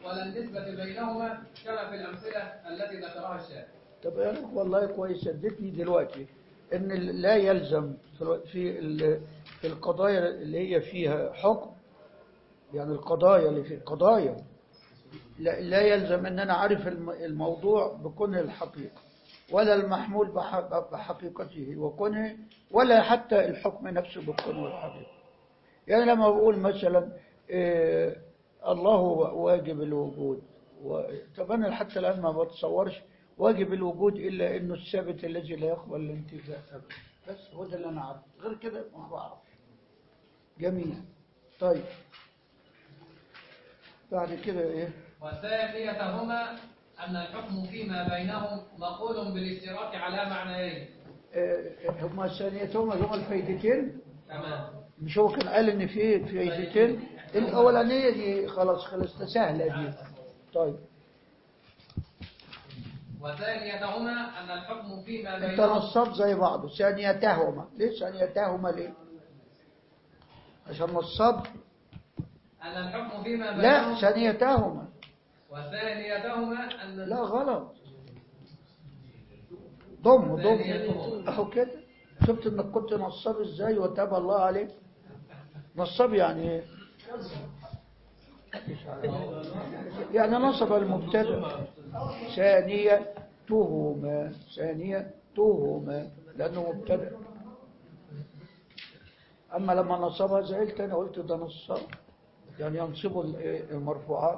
ولا النسبة بينهما كما في الأمثلة التي ذكرها الشارع طب يا أخي والله كويس ادتني دلوقتي ان لا يلزم في الو- في ال- في القضايا اللي هي فيها حكم يعني القضايا اللي في قضايا لا, لا يلزم ان انا عارف الم- الموضوع بكونه الحقيقه ولا المحمول بح- بحقيقته وكونه ولا حتى الحكم نفسه بكونه الحقيقه يعني لما بقول مثلا إيه الله واجب الوجود و- طب انا حتى الان ما بتصورش واجب الوجود الا انه الثابت الذي لا يقبل الانتفاء أبداً. بس هو ده اللي انا عارفه غير كده ما بعرف جميل طيب بعد كده ايه والثانيتهما أن الحكم فيما بينهم مقول بالاشتراك على معنيين آه، هما ثانيتهما هما الفايدتين تمام مش هو كان قال ان في فايدتين الاولانيه دي خلاص خلاص سهله دي طيب وثانيتهما أن الحكم فيما انت بينهم نصاب زي بعضه ثانيتهما ليه ثانيتهما ليه عشان نصاب أن الحكم فيما لا بينهم ثانيتهما وثانيتهما أن لا غلط ضم ضم ثانيتهما. اهو كده شفت انك كنت نصاب ازاي وتاب الله عليك نصاب يعني ايه مش عارف. يعني نصب المبتدا ثانية تهما ثانية تهما لأنه مبتدا أما لما نصبها زعلت أنا قلت ده نصاب يعني ينصب ال- المرفوعات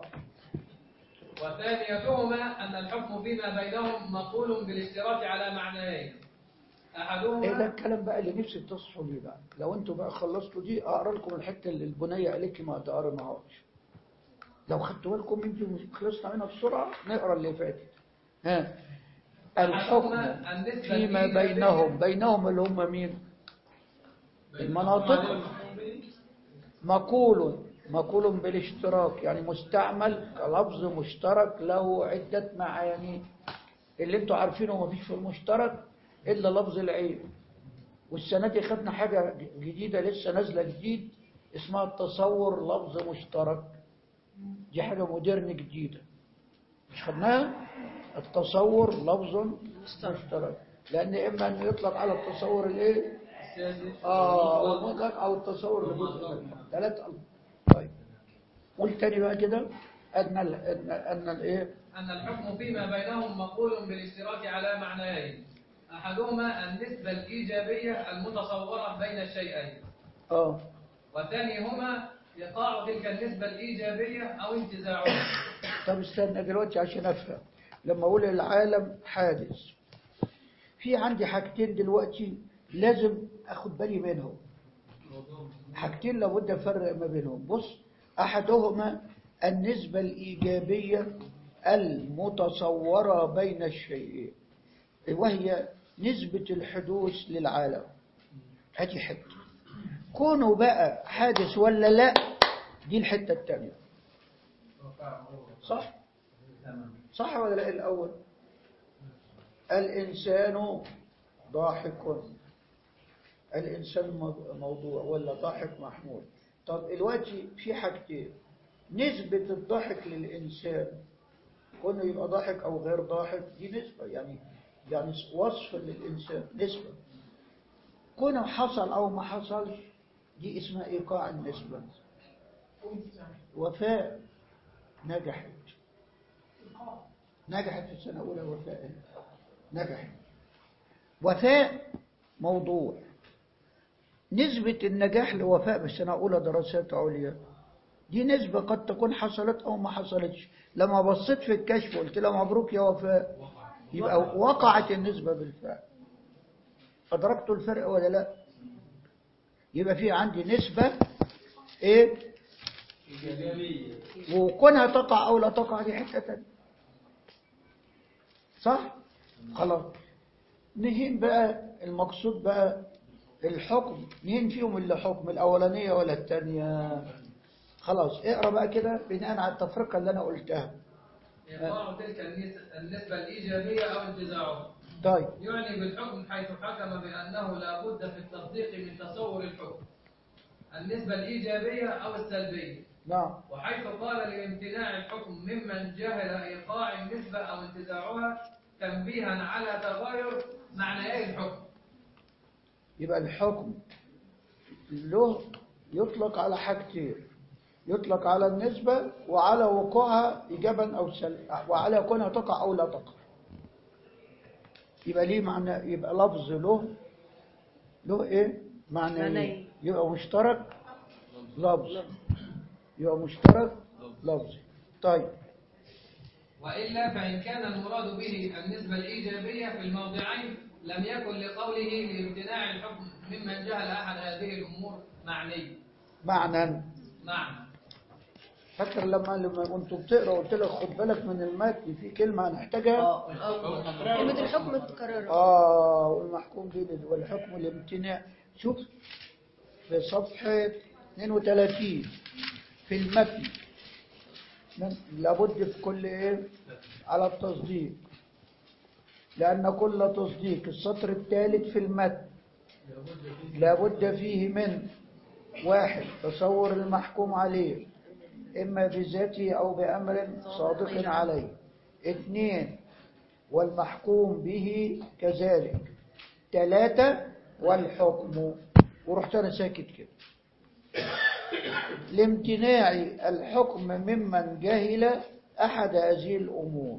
وثانيتهما أن الحكم فيما بينهم مقول بالاشتراك على معنيين ايه ده أحدهما الكلام بقى اللي نفسي تصحوا ليه بقى لو انتوا بقى خلصتوا دي اقرا لكم الحته اللي البنيه قالت لي ما تقرناهاش لو خدتوا بالكم انتوا خلصنا منها بسرعه نقرا اللي فاتت ها الحكم فيما بينهم بينهم اللي هم مين المناطق مقول مقول بالاشتراك يعني مستعمل كلفظ مشترك له عدة معاني اللي انتوا عارفينه مفيش في المشترك إلا لفظ العين والسنة دي خدنا حاجة جديدة لسه نازلة جديد اسمها التصور لفظ مشترك دي حاجة مودرن جديدة مش خدناها التصور لفظ مشترك لأن إما أن يطلق على التصور الإيه آه أو المطلق أو التصور لجزء منه ثلاث ألفاظ طيب قول تاني بقى كده أن ال أن أن الإيه أن الحكم فيما بينهم مقول بالاشتراك على معنيين أحدهما النسبة الإيجابية المتصورة بين الشيئين آه والثانيهما إيقاع تلك النسبة الإيجابية أو انتزاعها طب استنى دلوقتي عشان أفهم لما أقول العالم حادث في عندي حاجتين دلوقتي لازم أخد بالي منهم حاجتين لابد أفرق ما بينهم بص أحدهما النسبة الإيجابية المتصورة بين الشيئين وهي نسبة الحدوث للعالم هذه حتة كونه بقى حادث ولا لا دي الحتة التانية صح صح ولا لا الأول الإنسان ضاحك الإنسان مو- موضوع ولا ضاحك محمول طب دلوقتي في حاجتين نسبة الضحك للإنسان كونه يبقى ضاحك أو غير ضاحك دي نسبة يعني يعني وصف للإنسان نسبة كونه حصل أو ما حصلش دي اسمها إيقاع النسبة وفاء نجحت نجحت في السنة الأولى وفاء نجحت وفاء موضوع نسبة النجاح لوفاء بالسنة الأولى دراسات عليا دي نسبة قد تكون حصلت أو ما حصلتش لما بصيت في الكشف وقلت لها مبروك يا وفاء يبقى وقعت النسبة بالفعل أدركتوا الفرق ولا لا يبقى في عندي نسبة إيه إيجابية وكونها تقع أو لا تقع دي حتة تانية صح؟ خلاص نهين بقى المقصود بقى الحكم نهين فيهم اللي حكم الأولانية ولا التانية خلاص اقرأ بقى كده بناء على التفرقة اللي أنا قلتها إيقاع تلك النس- النسبة الإيجابية أو انتزاعها طيب يعني بالحكم حيث حكم بأنه لا بد في التصديق من تصور الحكم النسبة الإيجابية أو السلبية نعم وحيث قال لامتناع الحكم ممن جهل إيقاع النسبة أو انتزاعها تنبيها على تغير معنيي الحكم يبقى الحكم له يطلق على حاجتين يطلق على النسبة وعلى وقوعها إيجابا أو سلبا وعلى كونها تقع أو لا تقع يبقى ليه معنى يبقى لفظ له له إيه معنى معنيين. يبقى مشترك لفظ يبقى مشترك لفظ طيب وإلا فإن كان المراد به النسبة الإيجابية في الموضعين لم يكن لقوله لامتناع الحكم ممن جهل أحد هذه الأمور معني معنى معنى فاكر لما لما كنت بتقرا قلت لك خد بالك من المتن في كلمه هنحتاجها اه الحكم كلمة الحكم متكررة اه والمحكوم به لل- والحكم الامتناع شوف في صفحه 32 في المتن من- لابد في كل ايه على التصديق لان كل تصديق السطر الثالث في المتن لابد فيه من واحد تصور المحكوم عليه إما بذاته أو بأمر صادق عليه اثنين والمحكوم به كذلك ثلاثة والحكم ورحت أنا ساكت كده لامتناع الحكم ممن جهل أحد هذه الأمور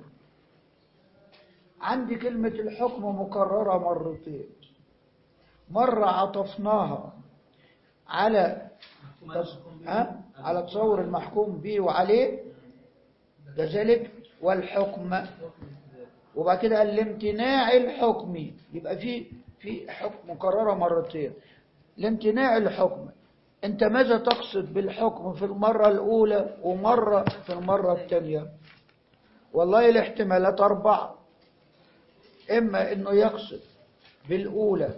عندي كلمة الحكم مكررة مرتين مرة عطفناها على تص... ها؟ على تصور المحكوم به وعليه كذلك والحكم وبعد كده قال لامتناع الحكم يبقى في في حكم مكررة مرتين لامتناع الحكم انت ماذا تقصد بالحكم في المرة الأولى ومرة في المرة الثانية والله الاحتمالات أربعة إما إنه يقصد بالأولى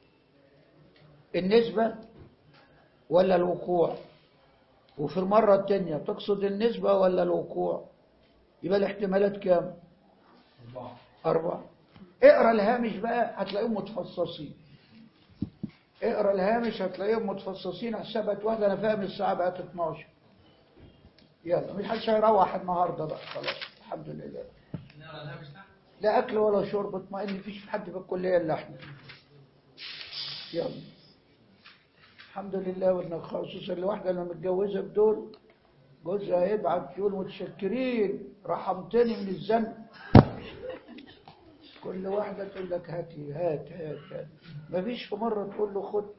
النسبة ولا الوقوع وفي المرة الثانية تقصد النسبة ولا الوقوع يبقى الاحتمالات كام أربعة اقرأ الهامش بقى هتلاقيهم متفصصين اقرأ الهامش هتلاقيهم متفصصين حسابات واحدة أنا فاهم الساعة بقت 12 يلا مش حدش هيروح النهاردة بقى خلاص الحمد لله نرى الهامش تحت لا أكل ولا شرب اطمئن مفيش حد في الكلية إلا احنا يلا الحمد لله وإن خصوصا الواحدة اللي متجوزة بدول جوزها يبعت يقول متشكرين رحمتني من الذنب كل واحدة تقول لك هاتي هات هات هات مفيش في مرة تقول له خد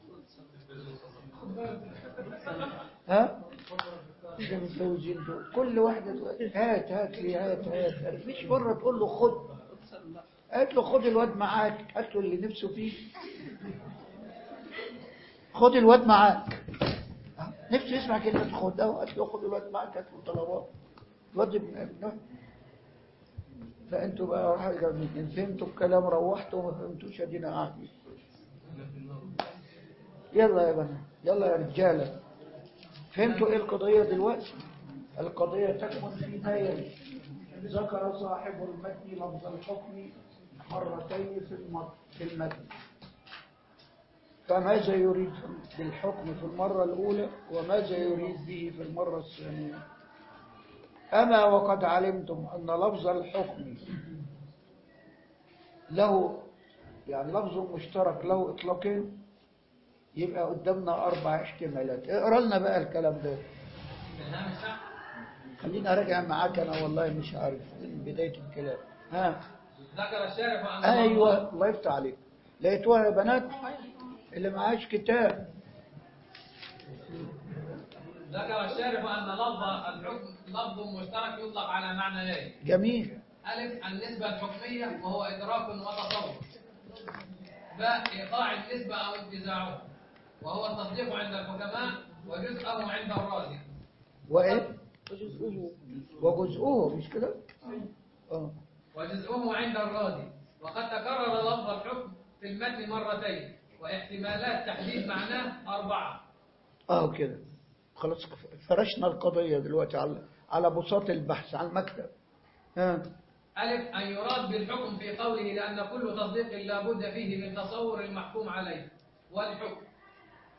ها اللي متجوزين دول كل واحدة تقول هات هات لي هات هات هات مفيش مرة تقول له خد قالت له خد الواد معاك هات له اللي نفسه فيه خد الواد معاك نفسه يسمع كلمة خد أهو قالت له خد الواد معاك هات له طلبات الواد ابن ابنه فأنتوا بقى حاجة إن فهمتوا الكلام روحتوا وما فهمتوش أدينا قاعدين يلا يا بنات يلا يا رجالة فهمتوا إيه القضية دلوقتي القضية تكمن في ما يلي ذكر صاحب المتن لفظ الحكم مرتين في المتن في المتن فماذا يريد بالحكم في المرة الأولى وماذا يريد به في المرة الثانية أما وقد علمتم أن لفظ الحكم له يعني لفظ مشترك له إطلاقين يبقى قدامنا أربع احتمالات اقرا لنا بقى الكلام ده الهامش تحت خليني أراجع معاك أنا والله مش عارف من بداية الكلام ها ذكر الشارح أن أيوة الله يفتح عليك لقيتوها يا بنات اللي معاش كتاب ذكر الشارح أن لفظ الحكم لفظ مشترك يطلق على معنيين جميل ألف النسبة الحكمية وهو إدراك وتصور باء إيقاع النسبة أو انتزاعها وهو التصديق عند الحكماء وجزءه عند الرازي وإيه وجزءه وجزءه مش كده اه وجزءه عند الرازي وقد تكرر لفظ الحكم في المتن مرتين واحتمالات تحديد معناه أربعة اه كده خلاص فرشنا القضية دلوقتي على على بساط البحث على المكتب ها ألف أن يراد بالحكم في قوله لأن كل تصديق لا بد فيه من تصور المحكوم عليه والحكم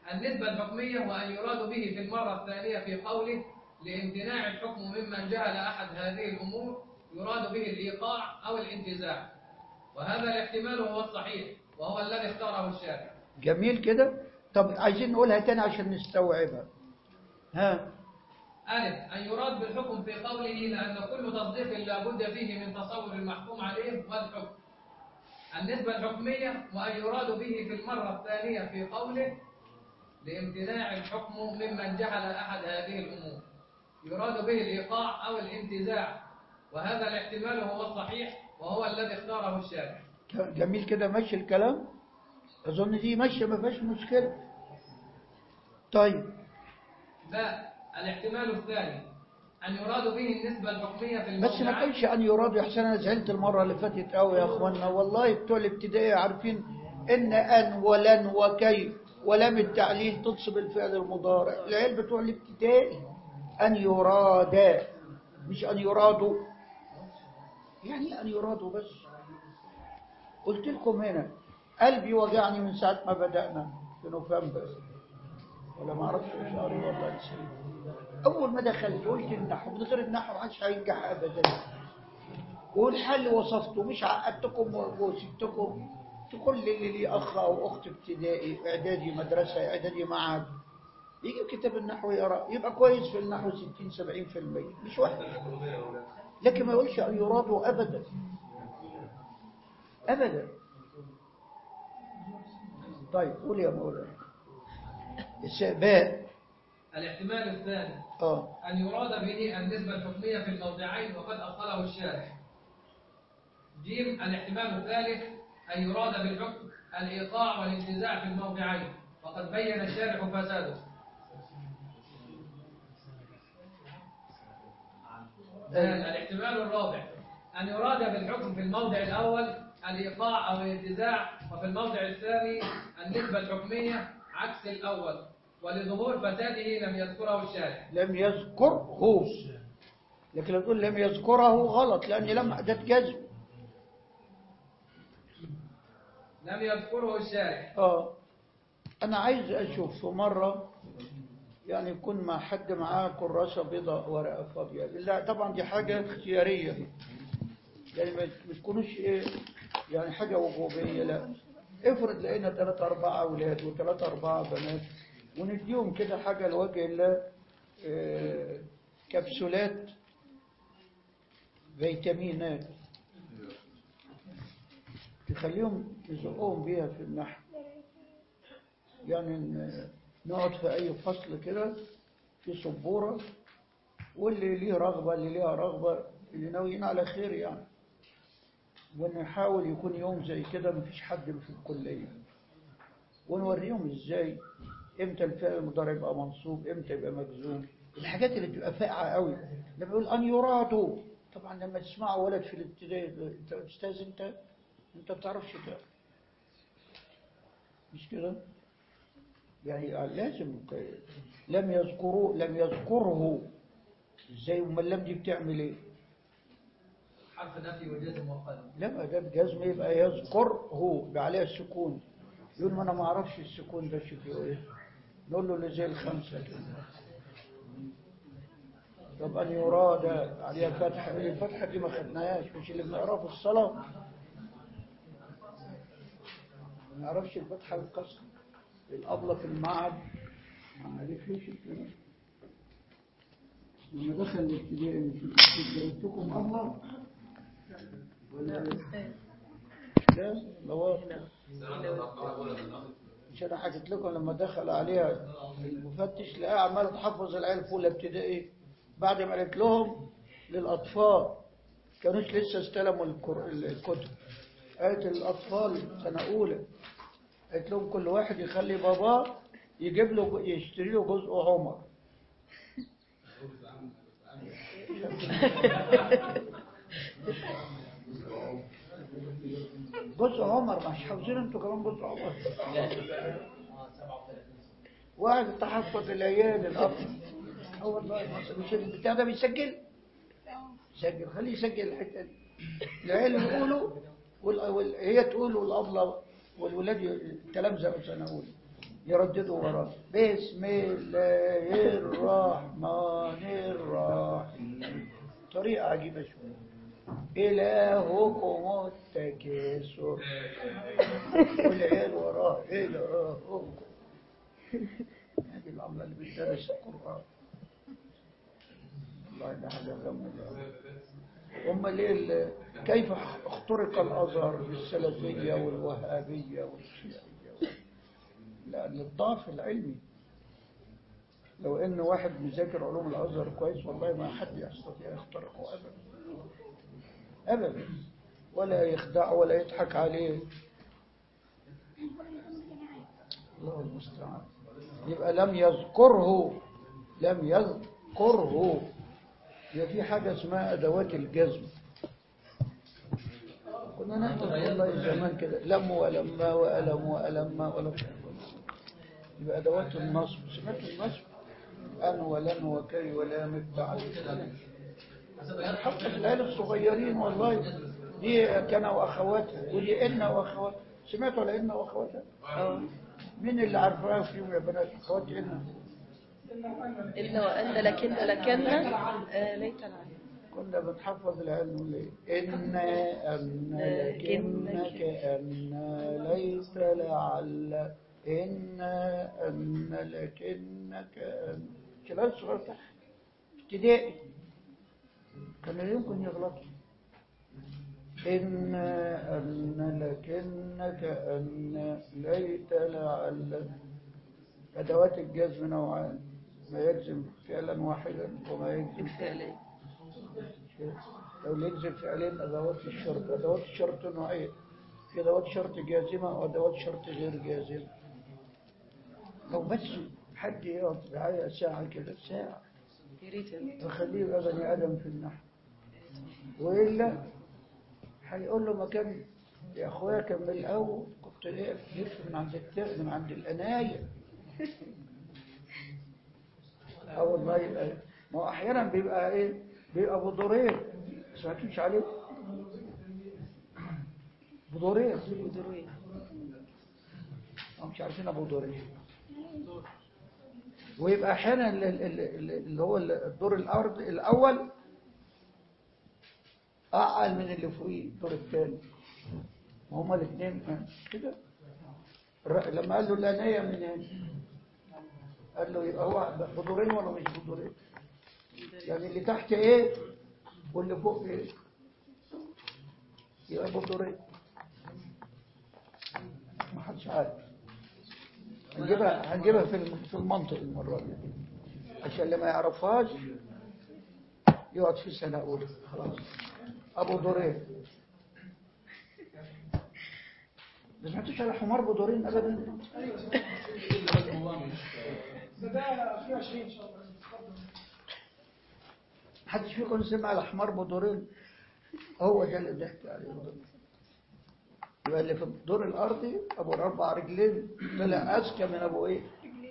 النسبة الحكمية وأن يراد به في المرة الثانية في قوله لامتناع الحكم ممن جهل أحد هذه الأمور يراد به الإيقاع أو الانتزاع وهذا الاحتمال هو الصحيح وهو الذي اختاره الشارع جميل كده طب عايزين نقولها تاني عشان نستوعبها ها ألف أن يراد بالحكم في قوله لأن كل تصديق لا بد فيه من تصور المحكوم عليه والحكم النسبة الحكمية وأن يراد به في المرة الثانية في قوله لامتناع الحكم ممن جهل أحد هذه الأمور يراد به الإيقاع أو الانتزاع وهذا الاحتمال هو الصحيح وهو الذي اختاره الشارع جميل كده ماشي الكلام أظن دي ماشية ما فيهاش مشكلة طيب باء الاحتمال الثاني أن يراد به النسبة الحكمية في بس ما الموضوعات كانش أن يراد يا حسين أنا زعلت المرة اللي فاتت قوي يا أخوانا والله بتوع الابتدائي عارفين إن أن ولن وكي ولم التعليل تنصب الفعل المضارع العيال بتوع الابتدائي أن يرادا مش أن يرادوا يعني أن يرادوا بس قلت لكم هنا قلبي وجعني من ساعة ما بدأنا في نوفمبر ولا ما اعرفش شهري والله نسيت اول ما دخلت قلت النحو من غير النحو ما حدش هينجح ابدا والحل وصفته مش عقدتكم وسبتكم تقول لي اللي لي اخ او اخت ابتدائي اعدادي مدرسه اعدادي معهد يجي كتاب النحو يقرا يبقى كويس في النحو 60 70% مش وحش لكن ما يقولش ان يراد ابدا ابدا طيب قول يا مولانا السباء الاحتمال الثاني اه أن يراد به النسبة الحكمية في الموضعين وقد أصله الشارع جيم الاحتمال الثالث أن يراد بالحكم الإيقاع والانتزاع في الموضعين وقد بين الشارع فساده دال الاحتمال الرابع أن يراد بالحكم في الموضع الأول الإيقاع أو الانتزاع وفي الموضع الثاني النسبة الحكمية عكس الأول ولظهور فساده لم يذكره الشارع لم يذكره لكن لو تقول لم يذكره غلط لأن لم أداة جزم لم يذكره الشارع اه أنا عايز أشوف في مرة يعني يكون مع حد معاه كراسة بيضاء ورقة فاضية لا طبعا دي حاجة اختيارية دي. يعني ما ما تكونوش إيه يعني حاجة وجوبية لا افرض لقينا ثلاثة أربعة أولاد وثلاثة أربعة بنات ونديهم كده حاجة لوجه الله آه، كبسولات فيتامينات تخليهم يزقوهم بيها في النحو يعني ن- نقعد في أي فصل كده في سبورة واللي ليه رغبة اللي ليها رغبة اللي ناويين على خير يعني ونحاول يكون يوم زي كده مفيش حد في الكلية ونوريهم ازاي امتى الفعل المضارع يبقى منصوب امتى يبقى مجزوم الحاجات اللي بتبقى فاقعة قوي لما يقول ان يرادوا طبعا لما تسمعوا ولد في الابتدائي انت استاذ انت انت بتعرفش تقرا مش كده يعني لازم ت- لم يذكروا لم يذكره ازاي امال اللام دي بتعمل ايه حرف نفي وجزم وقلم لما ده بجزم يبقى يذكره يبقى عليها السكون يقول ما انا ما اعرفش السكون ده شكله ايه نقول له اللي زي الخمسه كده طب ان يراد عليها فتحه الفتحه دي ما خدناهاش مش اللي بنقراه في الصلاه ما نعرفش الفتحه والكسر الابله في المعهد ما عرفش الكلام لما دخل الابتدائي مش مش جايبتكم ابله ولا لا لواطع مش انا حكيت لكم لما دخل عليها المفتش لقاها عماله تحفظ العيال في اولى ابتدائي بعد ما قالت لهم للاطفال كانوش لسه استلموا الكر- الكتب قالت للاطفال سنه اولى قالت لهم كل واحد يخلي باباه يجيب له يشتري له جزء عمر جزء عمر مش حافظين انتوا كمان جزء عمر واحد تحفظ العيال الاب هو والله مش البتاع ده بيسجل سجل خليه يسجل الحته دي العيال يقولوا وال... وال... هي تقول والابله والولاد ي- التلامذه سنه اولى يرددوا وراه بسم الله الرحمن الرحيم طريقة عجيبة شوية إلهكم التكاثر والعيال وراه إلهكم هذه العملة اللي بتدرس القرآن والله ده حاجة غم هم ليه ال- كيف اخترق الأزهر بالسلفية والوهابية والشيعية لأن الضعف العلمي لو ان واحد مذاكر علوم الازهر كويس والله ما حد يستطيع يخترقه ابدا ابدا ولا يخدعه ولا يضحك عليه الله المستعان يبقى لم يذكره لم يذكره يبقى في حاجة اسمها أدوات الجزم كنا نحفظ والله زمان كده لم ولما وألم وألما ولم يبقى أدوات النصب سمعت النصب أن ولن وكي ولام التعب حتى العيال الصغيرين والله دي كان وأخواتها ودي إن وأخواتها سمعتوا على إن وأخواتها؟ مين اللي عارفاها فيهم يا بنات أخوات إن؟ إن وأن لكن لكن آه، ليت العلم كنا بنحفظ العلم نقول ايه إن أن لكنك أن ليس لعل إن أن لكنك أن شباب صغير تحت ابتدائي كانوا يمكن يغلطوا إن أن لكنك أن ليت لعل أدوات الجزم نوعان ما يجزم فعلا واحدا وما يجزم فعليا لو يجزم فعلين أدوات الشرط أدوات الشرط نوعين في أدوات شرط جازمة وأدوات شرط غير جازمة لو بس حد يقعد معايا ساعة كده ساعة يا ريت يا ريت. وخليه يبقى بني آدم في النحو وإلا هيقول له مكان يا أخويا كان من الأول كنت إيه لف من عند التغ من عند الأناية أو والله يبقى ما هو أحيانا بيبقى إيه بيبقى بدورين سمعتوش عليه بدورين ودروية هم مش عارفين أبو دورين ويبقى أحيانا ال- ال- ال- اللي هو الدور الأرض الأول أعلى من اللي فوقيه الدور الثاني هما الاثنين كده الر- لما قال له الأنية من هنا قال له يبقى هو بدورين ولا مش بدورين يعني اللي تحت ايه واللي فوق ايه يبقى بدورين ما حدش عارف هنجيبها هنجيبها في الم- في المنطق المرة دي عشان اللي ما يعرفهاش يقعد في سنة أولى خلاص أبو دورين ما سمعتوش على حمار بدورين أبدا ده ده في 20 ان شاء الله محدش فيكم سمع على حمار بدورين هو ده اللي ضحك عليه يبقى اللي في الدور الأرضي أبو الأربع رجلين طلع أذكى من أبو إيه؟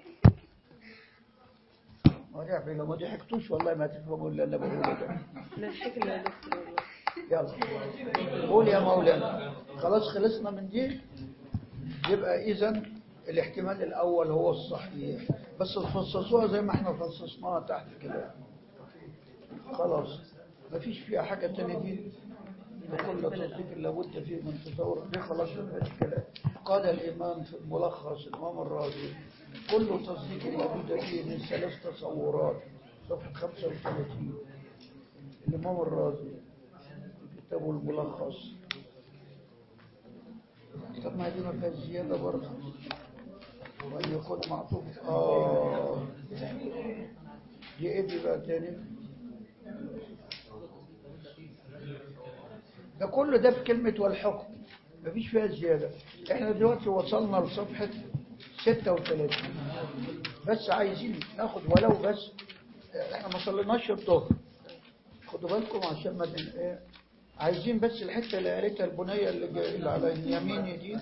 ما تعرفي لو ما ضحكتوش والله ما تفهموا اللي أنا بقوله ده نضحك له يا دكتور والله يلا قول يا مولانا خلاص خلصنا من دي يبقى إذا الاحتمال الأول هو الصحيح بس تفصصوها زي ما احنا فصصناها تحت كده خلاص مفيش فيها حاجة تانية دي وكل تصديق لابد فيه من تصور دي خلاص مفيش كلام قال الإمام في الملخص الإمام الرازي كل تصديق لابد فيه من ثلاث تصورات صفحة 35 الإمام الرازي كتابه الملخص طب ما دي ما فيهاش زيادة برضه وأن يكون معطوف آه دي إيه دي بقى تاني ده كله ده في كلمة والحكم مفيش فيها زيادة احنا دلوقتي وصلنا لصفحة 36 بس عايزين ناخد ولو بس احنا ما صليناش الظهر خدوا بالكم عشان ما بن- ايه عايزين بس الحتة اللي قالتها البنية اللي, جا- اللي على اليمين دي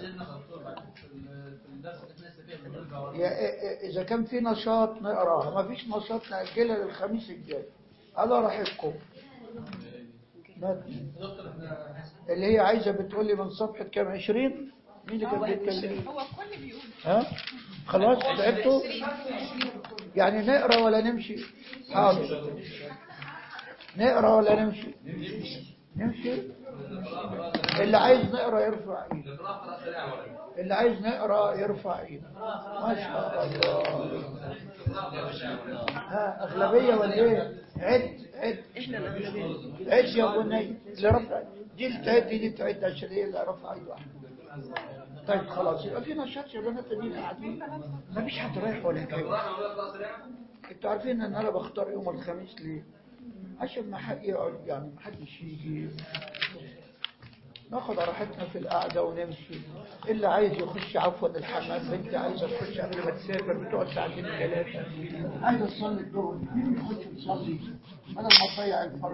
يا إيه- إيه- إذا كان في نشاط نقراها ما فيش نشاط نأجلها للخميس الجاي على راحتكم ما- اللي هي عايزة بتقول لي من صفحة كام 20 مين اللي كان بيتكلم هو الكل بيقول ها خلاص تعبتوا يعني نقرا ولا نمشي حاضر نقرا ولا نمشي نمشي اللي عايز نقرا يرفع ايده اللي عايز نقرا يرفع ايده ما شاء الله ها اغلبيه ولا ايه عد عد احنا الاغلبيه عد يا بني اللي رفع دي اللي تعد دي تعد عشان هي اللي رفع ايده واحده طيب خلاص يبقى في نشاط يا بنات دي قاعدين ما فيش حد رايح ولا جاي انتوا عارفين ان انا بختار يوم الخميس ليه عشان ما حد يقعد يعني ما حدش يجي ناخد راحتنا في القعدة ونمشي اللي عايز يخش عفوا الحمام بنتي عايزة تخش قبل ما تسافر بتقعد ساعتين ثلاثة عايزة تصلي الظهر مين يخش يصلي بدل ما تضيع الفرق